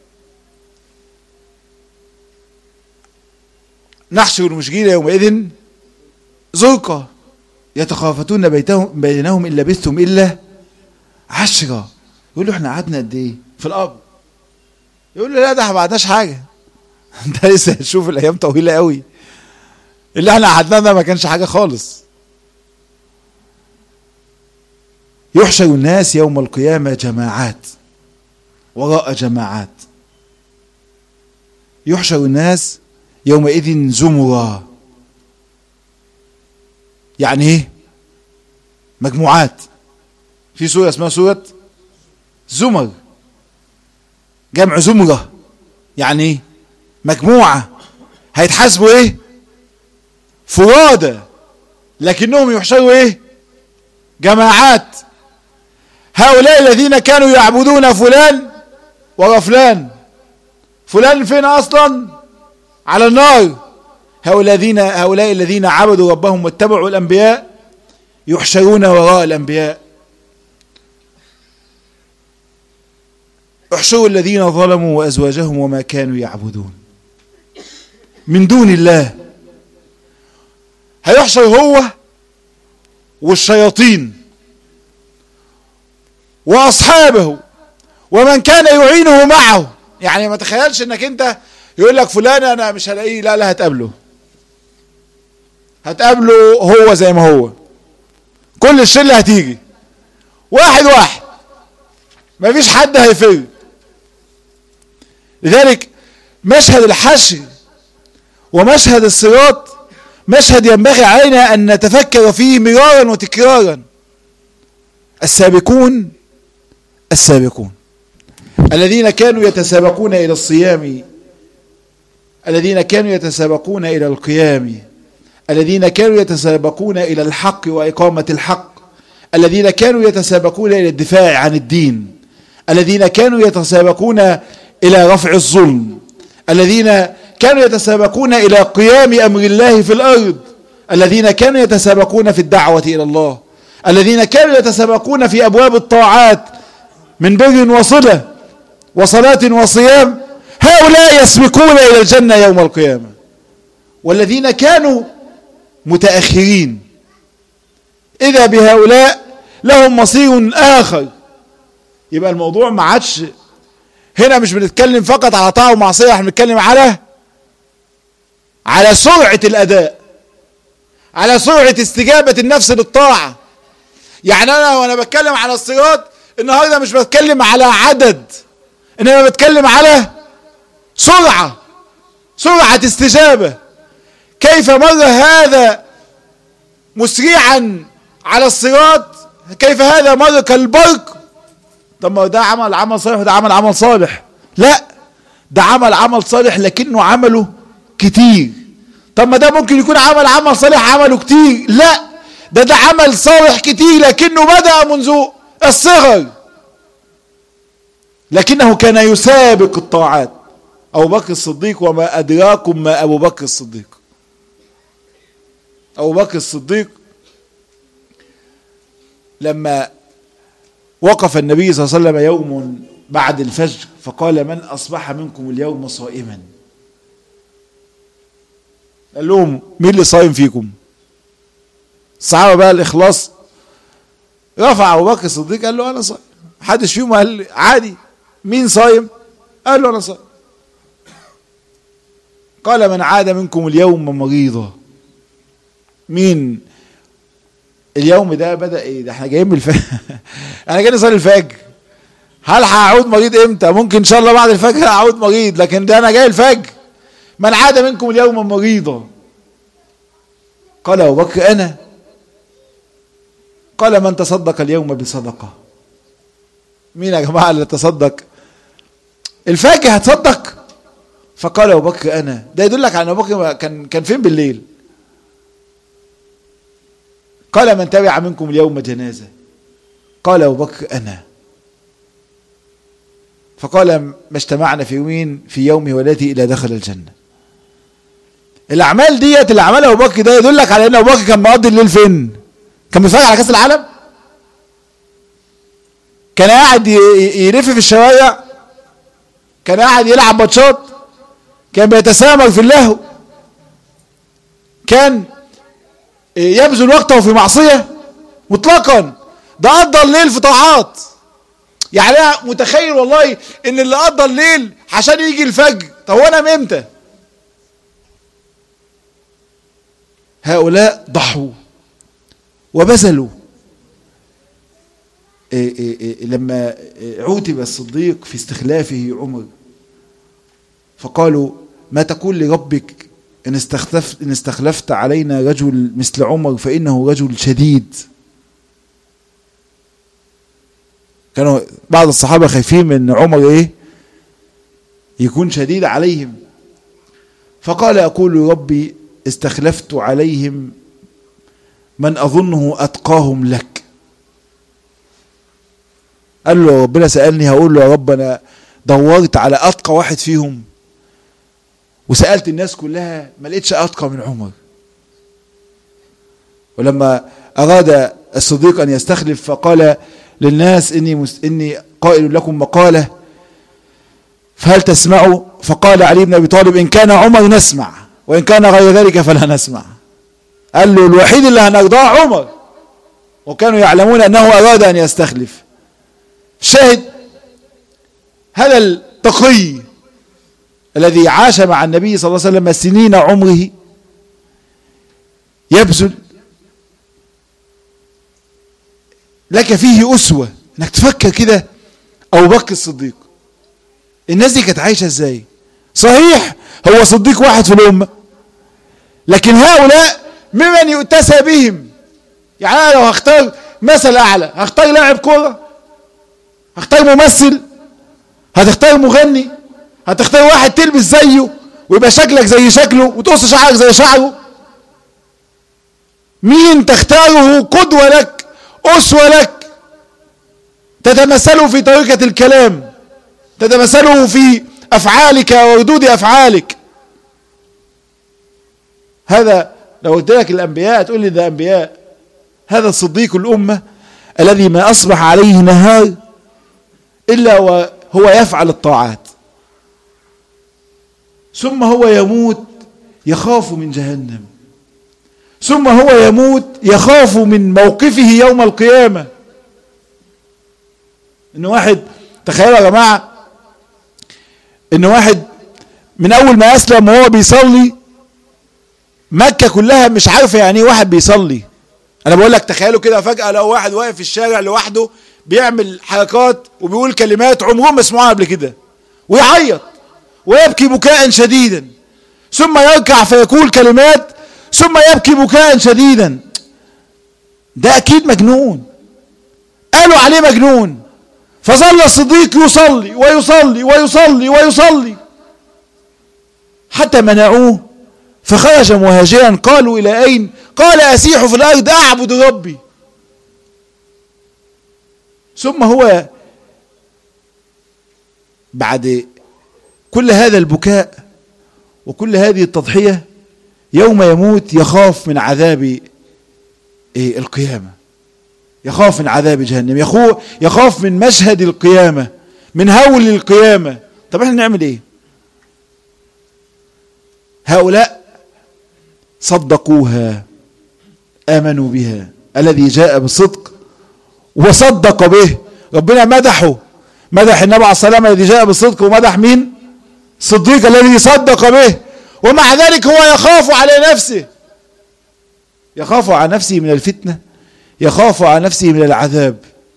نحشر المشركين يومئذ زرقا يتخافتون بيتهم بينهم ان لبثتم الا عشرة يقول له احنا قعدنا قد ايه في الارض يقول له لا ده احنا ما قعدناش حاجه ده لسه هتشوف الايام طويله قوي اللي احنا قعدناه ده ما كانش حاجه خالص يحشر الناس يوم القيامه جماعات وراء جماعات يحشر الناس يومئذ زمرا يعني ايه مجموعات في سورة اسمها سورة زمر جمع زمرة يعني ايه مجموعة هيتحاسبوا ايه فرادى لكنهم يحشروا ايه جماعات هؤلاء الذين كانوا يعبدون فلان ورا فلان فلان فين اصلا على النار هؤلاء الذين هؤلاء الذين عبدوا ربهم واتبعوا الانبياء يحشرون وراء الانبياء احشروا الذين ظلموا وازواجهم وما كانوا يعبدون من دون الله هيحشر هو والشياطين واصحابه ومن كان يعينه معه يعني ما تخيلش انك انت يقول لك فلان انا مش هلاقيه لا لا هتقابله هتقابله هو زي ما هو كل الشله هتيجي واحد واحد مفيش حد هيفر لذلك مشهد الحشر ومشهد الصراط مشهد ينبغي علينا أن نتفكر فيه مرارا وتكرارا السابقون السابقون الذين كانوا يتسابقون إلى الصيام الذين كانوا يتسابقون إلى القيام الذين كانوا يتسابقون إلى الحق وإقامة الحق الذين كانوا يتسابقون إلى الدفاع عن الدين الذين كانوا يتسابقون إلى رفع الظلم الذين كانوا يتسابقون إلى قيام أمر الله في الأرض الذين كانوا يتسابقون في الدعوة إلى الله الذين كانوا يتسابقون في أبواب الطاعات من بر وصلة وصلاة وصيام هؤلاء يسبقون إلى الجنة يوم القيامة والذين كانوا متأخرين إذا بهؤلاء لهم مصير آخر يبقى الموضوع ما عادش هنا مش بنتكلم فقط على طاعة ومعصية احنا بنتكلم على على سرعة الأداء على سرعة استجابة النفس للطاعة يعني أنا وأنا بتكلم على الصراط النهاردة مش بتكلم على عدد إنما بتكلم على سرعة سرعة استجابة كيف مر هذا مسرعا على الصراط كيف هذا مر كالبرق طب ما ده عمل عمل صالح وده عمل عمل صالح لا ده عمل عمل صالح لكنه عمله كتير طب ما ده ممكن يكون عمل عمل صالح عمله كتير لا ده ده عمل صالح كتير لكنه بدأ منذ الصغر لكنه كان يسابق الطاعات أبو بكر الصديق وما أدراكم ما أبو بكر الصديق أبو بكر الصديق لما وقف النبي صلى الله عليه وسلم يوم بعد الفجر فقال من أصبح منكم اليوم صائما قال لهم مين اللي صايم فيكم الصحابة بقى الإخلاص رفع أبو بكر الصديق قال له أنا صايم محدش فيهم قال لي عادي مين صايم قال له أنا صايم قال من عاد منكم اليوم مريضا مين اليوم ده بدأ ايه ده احنا جايين من الفجر انا جاي نصلي الفجر هل هعود مريض امتى ممكن ان شاء الله بعد الفجر هعود مريض لكن ده انا جاي الفجر من عاد منكم اليوم مريضا قال ابو بكر انا قال من تصدق اليوم بصدقه مين يا جماعه اللي تصدق الفجر هتصدق فقال ابو بكر انا ده يدلك على ابو بكر كان كان فين بالليل قال من تبع منكم اليوم جنازة قال أبو بكر أنا فقال ما اجتمعنا في يومين في يومه والتي إلى دخل الجنة الأعمال ديت اللي عملها أبو بكر ده يدلك على أن أبو بكر كان مقضي الليل فين؟ كان بيتفرج على كأس العالم؟ كان قاعد يلف في الشوارع كان قاعد يلعب ماتشات كان بيتسامر في اللهو كان يبذل وقته في معصية مطلقا ده قضى الليل في طاعات يعني انا متخيل والله ان اللي قضى الليل عشان يجي الفجر طب هو انا امتى هؤلاء ضحوا وبذلوا إيه إيه إيه لما عوتب الصديق في استخلافه عمر فقالوا ما تقول لربك إن استخلفت, إن استخلفت علينا رجل مثل عمر فإنه رجل شديد كانوا بعض الصحابة خايفين من عمر إيه يكون شديد عليهم فقال أقول ربي استخلفت عليهم من أظنه أتقاهم لك قال له ربنا سألني هقول له يا رب أنا دورت على أتقى واحد فيهم وسألت الناس كلها ما لقيتش أتقى من عمر ولما أراد الصديق أن يستخلف فقال للناس إني, مست... إني قائل لكم مقالة فهل تسمعوا فقال علي بن أبي طالب إن كان عمر نسمع وإن كان غير ذلك فلا نسمع قال له الوحيد اللي هنرضاه عمر وكانوا يعلمون أنه أراد أن يستخلف شاهد هذا التقي الذي عاش مع النبي صلى الله عليه وسلم سنين عمره يبذل لك فيه أسوة انك تفكر كده أبو بكر الصديق الناس دي كانت عايشة ازاي صحيح هو صديق واحد في الأمة لكن هؤلاء ممن يؤتسى بهم يعني أنا لو هختار مثل أعلى هختار لاعب كورة هختار ممثل هتختار مغني هتختار واحد تلبس زيه ويبقى شكلك زي شكله وتقص شعرك زي شعره مين تختاره قدوة لك أسوة لك تتمثله في طريقة الكلام تتمثله في أفعالك وردود أفعالك هذا لو قلت لك الأنبياء تقول لي ده أنبياء هذا صديق الأمة الذي ما أصبح عليه نهار إلا وهو يفعل الطاعات ثم هو يموت يخاف من جهنم ثم هو يموت يخاف من موقفه يوم القيامة ان واحد تخيلوا يا جماعة ان واحد من اول ما اسلم وهو بيصلي مكة كلها مش عارفة يعني ايه واحد بيصلي انا بقول لك تخيلوا كده فجأة لو واحد واقف في الشارع لوحده بيعمل حركات وبيقول كلمات عمرهم ما سمعوها قبل كده ويعيط ويبكي بكاء شديدا ثم يركع فيقول كلمات ثم يبكي بكاء شديدا ده اكيد مجنون قالوا عليه مجنون فظل الصديق يصلي ويصلي ويصلي ويصلي حتى منعوه فخرج مهاجرا قالوا الى اين قال اسيح في الارض اعبد ربي ثم هو بعد كل هذا البكاء وكل هذه التضحية يوم يموت يخاف من عذاب إيه القيامة يخاف من عذاب جهنم يخو يخاف من مشهد القيامة من هول القيامة طب احنا نعمل ايه هؤلاء صدقوها آمنوا بها الذي جاء بصدق وصدق به ربنا مدحه مدح النبي عليه السلام الذي جاء بالصدق ومدح مين الصديق الذي صدق به ومع ذلك هو يخاف على نفسه يخاف على نفسه من الفتنة يخاف على نفسه من العذاب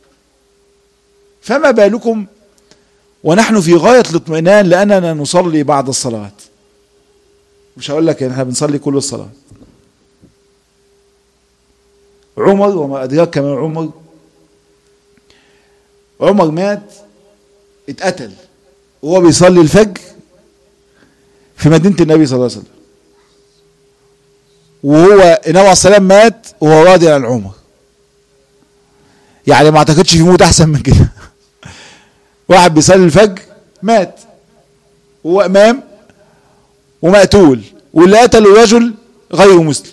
فما بالكم ونحن في غاية الاطمئنان لأننا نصلي بعد الصلاة مش هقول لك احنا بنصلي كل الصلاة عمر وما أدراك ما عمر عمر مات اتقتل وهو بيصلي الفجر في مدينة النبي صلى الله عليه وسلم وهو النبي عليه السلام مات وهو راضي عن عمر يعني ما اعتقدش في موت احسن من كده واحد بيصلي الفجر مات وهو امام ومقتول واللي قتله رجل غير مسلم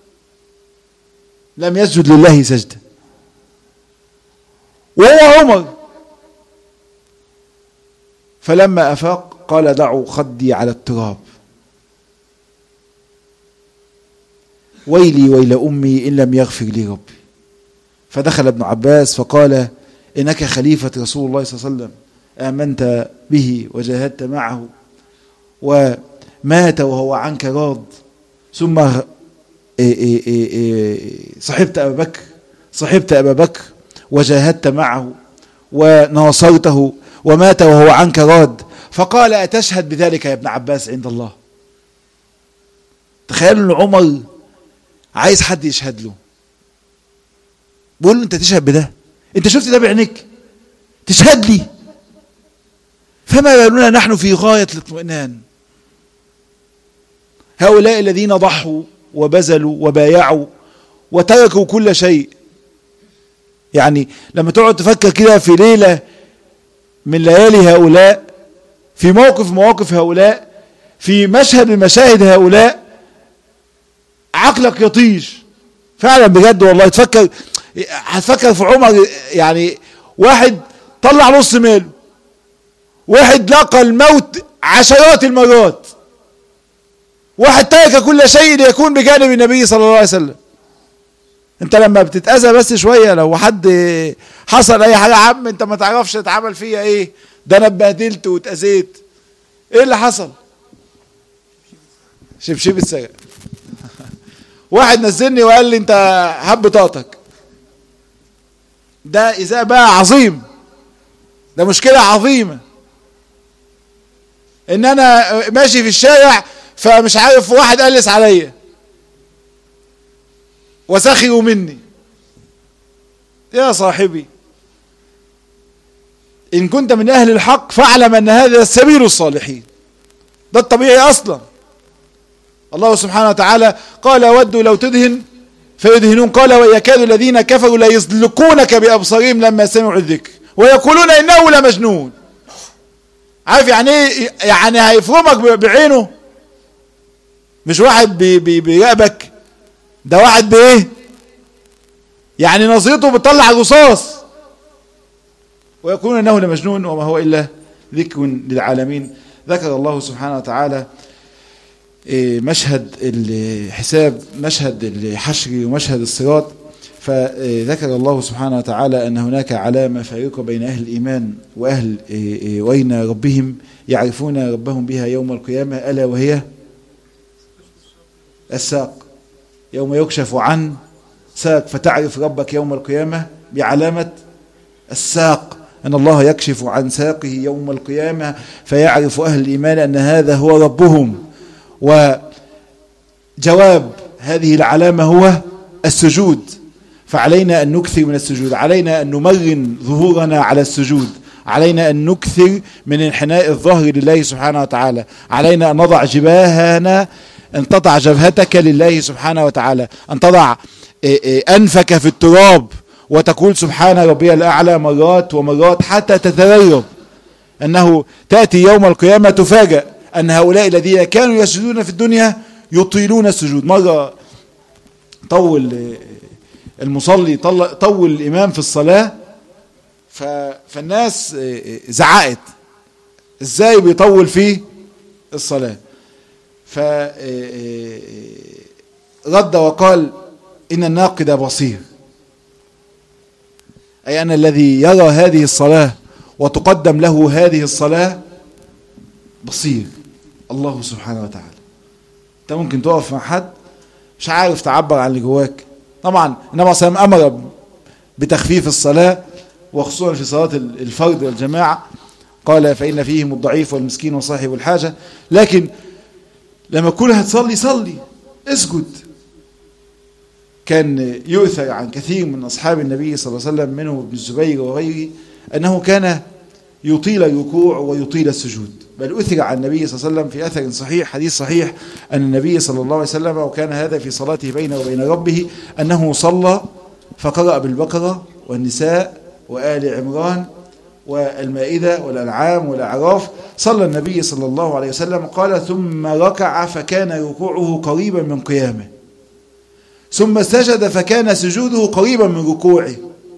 لم يسجد لله سجده وهو عمر فلما افاق قال دعوا خدي على التراب ويلي ويل امي ان لم يغفر لي ربي فدخل ابن عباس فقال انك خليفه رسول الله صلى الله عليه وسلم امنت به وجاهدت معه ومات وهو عنك راض ثم صحبت ابا بكر صحبت ابا بكر وجاهدت معه وناصرته ومات وهو عنك راد فقال أتشهد بذلك يا ابن عباس عند الله تخيلوا ان عمر عايز حد يشهد له بيقول له انت تشهد بده انت شفت ده بعينيك تشهد لي فما بالنا نحن في غاية الاطمئنان هؤلاء الذين ضحوا وبذلوا وبايعوا وتركوا كل شيء يعني لما تقعد تفكر كده في ليلة من ليالي هؤلاء في موقف مواقف هؤلاء في مشهد من مشاهد هؤلاء عقلك يطيش فعلا بجد والله تفكر هتفكر في عمر يعني واحد طلع نص ماله واحد لقى الموت عشرات المرات واحد ترك كل شيء ليكون بجانب النبي صلى الله عليه وسلم انت لما بتتأذى بس شوية لو حد حصل اي حاجة عم انت ما تعرفش اتعمل فيها ايه ده انا اتبهدلت واتأذيت ايه اللي حصل شبشب السجن واحد نزلني وقال لي انت هب بطاقتك ده إزاء بقى عظيم ده مشكلة عظيمة ان انا ماشي في الشارع فمش عارف واحد قلس عليا وسخروا مني يا صاحبي ان كنت من اهل الحق فاعلم ان هذا سبيل الصالحين ده الطبيعي اصلا الله سبحانه وتعالى قال ودوا لو تدهن فيدهنون قال ويكاد الذين كفروا لا يزلقونك بابصارهم لما سمعوا الذكر ويقولون انه لمجنون عارف يعني ايه يعني هيفرمك بعينه مش واحد بي بي بيراقبك ده واحد بايه يعني نظرته بتطلع رصاص ويقولون انه لمجنون وما هو الا ذكر للعالمين ذكر الله سبحانه وتعالى مشهد الحساب مشهد الحشر ومشهد الصراط فذكر الله سبحانه وتعالى أن هناك علامة فارقة بين أهل الإيمان وأهل وين ربهم يعرفون ربهم بها يوم القيامة ألا وهي الساق يوم يكشف عن ساق فتعرف ربك يوم القيامة بعلامة الساق أن الله يكشف عن ساقه يوم القيامة فيعرف أهل الإيمان أن هذا هو ربهم وجواب هذه العلامة هو السجود فعلينا أن نكثر من السجود علينا أن نمرن ظهورنا على السجود علينا أن نكثر من انحناء الظهر لله سبحانه وتعالى علينا أن نضع جباهنا أن تضع جبهتك لله سبحانه وتعالى أن تضع أنفك في التراب وتقول سبحان ربي الأعلى مرات ومرات حتى تتدرب أنه تأتي يوم القيامة تفاجأ أن هؤلاء الذين كانوا يسجدون في الدنيا يطيلون السجود مرة طول المصلي طول الإمام في الصلاة فالناس زعقت ازاي بيطول في الصلاة فرد وقال إن الناقد بصير أي أن الذي يرى هذه الصلاة وتقدم له هذه الصلاة بصير الله سبحانه وتعالى انت ممكن تقف مع حد مش عارف تعبر عن اللي جواك طبعا النبي صلى الله عليه وسلم امر بتخفيف الصلاه وخصوصا في صلاه الفرد والجماعه قال فان فيهم الضعيف والمسكين وصاحب الحاجه لكن لما تكون هتصلي صلي اسجد كان يؤثر عن كثير من اصحاب النبي صلى الله عليه وسلم منهم ابن الزبير وغيره انه كان يطيل الركوع ويطيل السجود بل أثر عن النبي صلى الله عليه وسلم في أثر صحيح حديث صحيح أن النبي صلى الله عليه وسلم وكان هذا في صلاته بينه وبين ربه أنه صلى فقرأ بالبقرة والنساء وآل عمران والمائدة والأنعام والأعراف صلى النبي صلى الله عليه وسلم قال ثم ركع فكان ركوعه قريبا من قيامه ثم سجد فكان سجوده قريبا من ركوعه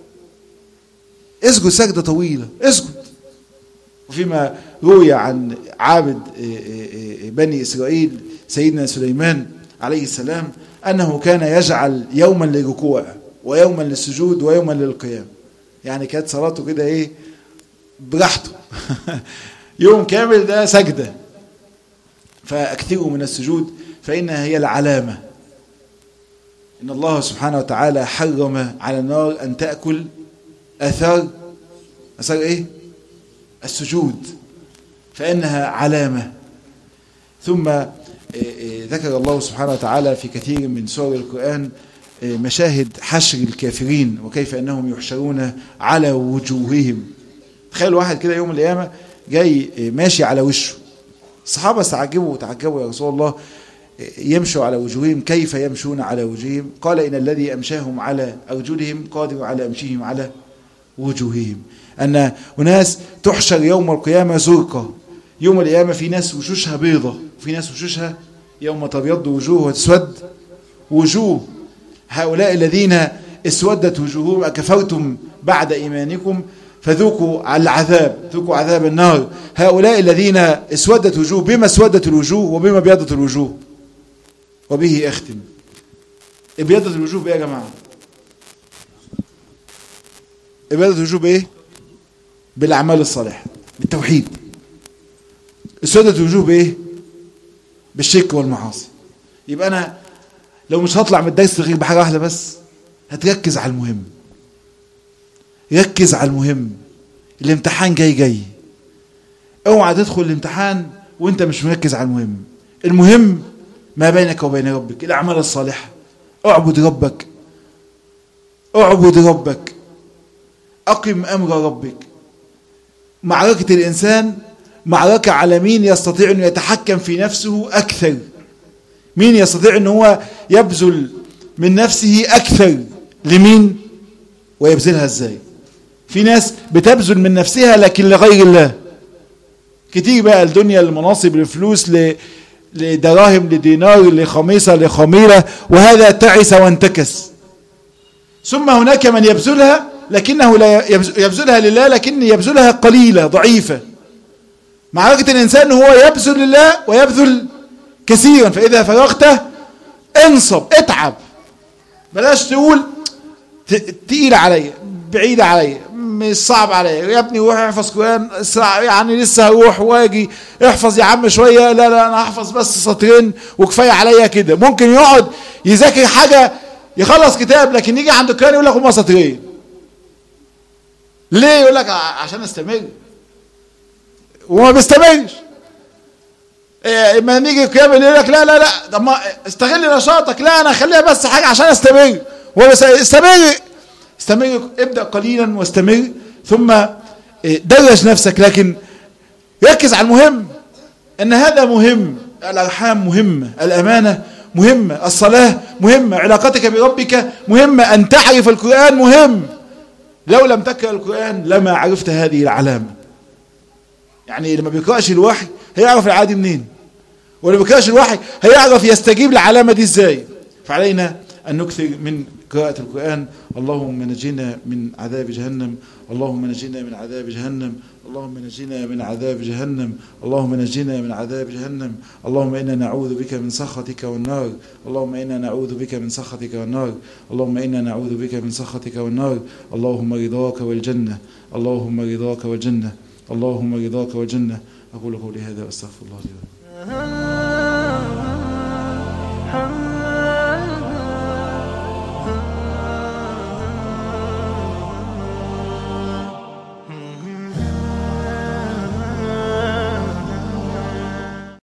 اسجد سجدة طويلة اسجد وفيما روي عن عابد بني إسرائيل سيدنا سليمان عليه السلام أنه كان يجعل يوما للركوع ويوما للسجود ويوما للقيام يعني كانت صلاته كده ايه براحته يوم كامل ده سجدة فأكثروا من السجود فإنها هي العلامة إن الله سبحانه وتعالى حرم على النار أن تأكل أثار أثار إيه السجود فإنها علامة ثم ذكر الله سبحانه وتعالى في كثير من سور القرآن مشاهد حشر الكافرين وكيف أنهم يحشرون على وجوههم تخيل واحد كده يوم القيامة جاي ماشي على وشه الصحابة استعجبوا وتعجبوا يا رسول الله يمشوا على وجوههم كيف يمشون على وجوههم قال إن الذي أمشاهم على أرجلهم قادر على أمشيهم على وجوههم أن أناس تحشر يوم القيامة زرقة يوم القيامة في ناس وشوشها بيضة وفي ناس وشوشها يوم تبيض وجوه وتسود وجوه هؤلاء الذين اسودت وجوههم أكفرتم بعد إيمانكم فذوقوا العذاب ذوقوا عذاب النار هؤلاء الذين اسودت وجوه بما اسودت الوجوه وبما بيضت الوجوه وبه اختم ابيضت الوجوه بايه يا جماعه ابيضت الوجوه بايه بالاعمال الصالحه بالتوحيد اسودت الوجوه بايه بالشرك والمعاصي يبقى انا لو مش هطلع من الدرس غير بحاجه واحده بس هتركز على المهم ركز على المهم الامتحان جاي جاي اوعى تدخل الامتحان وانت مش مركز على المهم المهم ما بينك وبين ربك الاعمال الصالحه اعبد ربك اعبد ربك اقم امر ربك معركه الانسان معركه على مين يستطيع انه يتحكم في نفسه اكثر مين يستطيع ان هو يبذل من نفسه اكثر لمين ويبذلها ازاي في ناس بتبذل من نفسها لكن لغير الله كتير بقى الدنيا المناصب الفلوس ل... لدراهم لدينار لخميصة لخميرة وهذا تعس وانتكس ثم هناك من يبذلها لكنه لا يبذلها لله لكن يبذلها قليلة ضعيفة معركة الإنسان هو يبذل لله ويبذل كثيرا فإذا فرغته انصب اتعب بلاش تقول تقيل عليا بعيدة عليا مش صعب عليا يا ابني روح احفظ قرآن يعني لسه هروح واجي احفظ يا عم شوية لا لا انا هحفظ بس سطرين وكفاية عليا كده ممكن يقعد يذاكر حاجة يخلص كتاب لكن يجي عند القرآن يقول لك هما سطرين ليه يقول لك عشان استمر وما بيستمرش اما نيجي القيام يقول لك لا لا لا طب ما استغل نشاطك لا انا اخليها بس حاجه عشان استمر هو بس استمر استمر ابدا قليلا واستمر ثم درج نفسك لكن ركز على المهم ان هذا مهم الارحام مهمه الامانه مهمه الصلاه مهمه علاقتك بربك مهمه ان تعرف القران مهم لو لم تقرا القران لما عرفت هذه العلامه يعني اللي ما بيقراش الوحي هيعرف العادي منين واللي ما بيقراش الوحي هيعرف يستجيب للعلامه دي ازاي فعلينا أن نكثر من قراءة القرآن اللهم نجينا من عذاب جهنم اللهم نجينا من عذاب جهنم اللهم نجينا من عذاب جهنم اللهم نجينا من عذاب جهنم اللهم إنا نعوذ بك من سخطك والنار اللهم إنا نعوذ بك من سخطك والنار اللهم إنا نعوذ بك من سخطك والنار اللهم رضاك والجنة اللهم رضاك والجنة اللهم رضاك والجنة أقول قولي هذا وأستغفر الله لي ولكم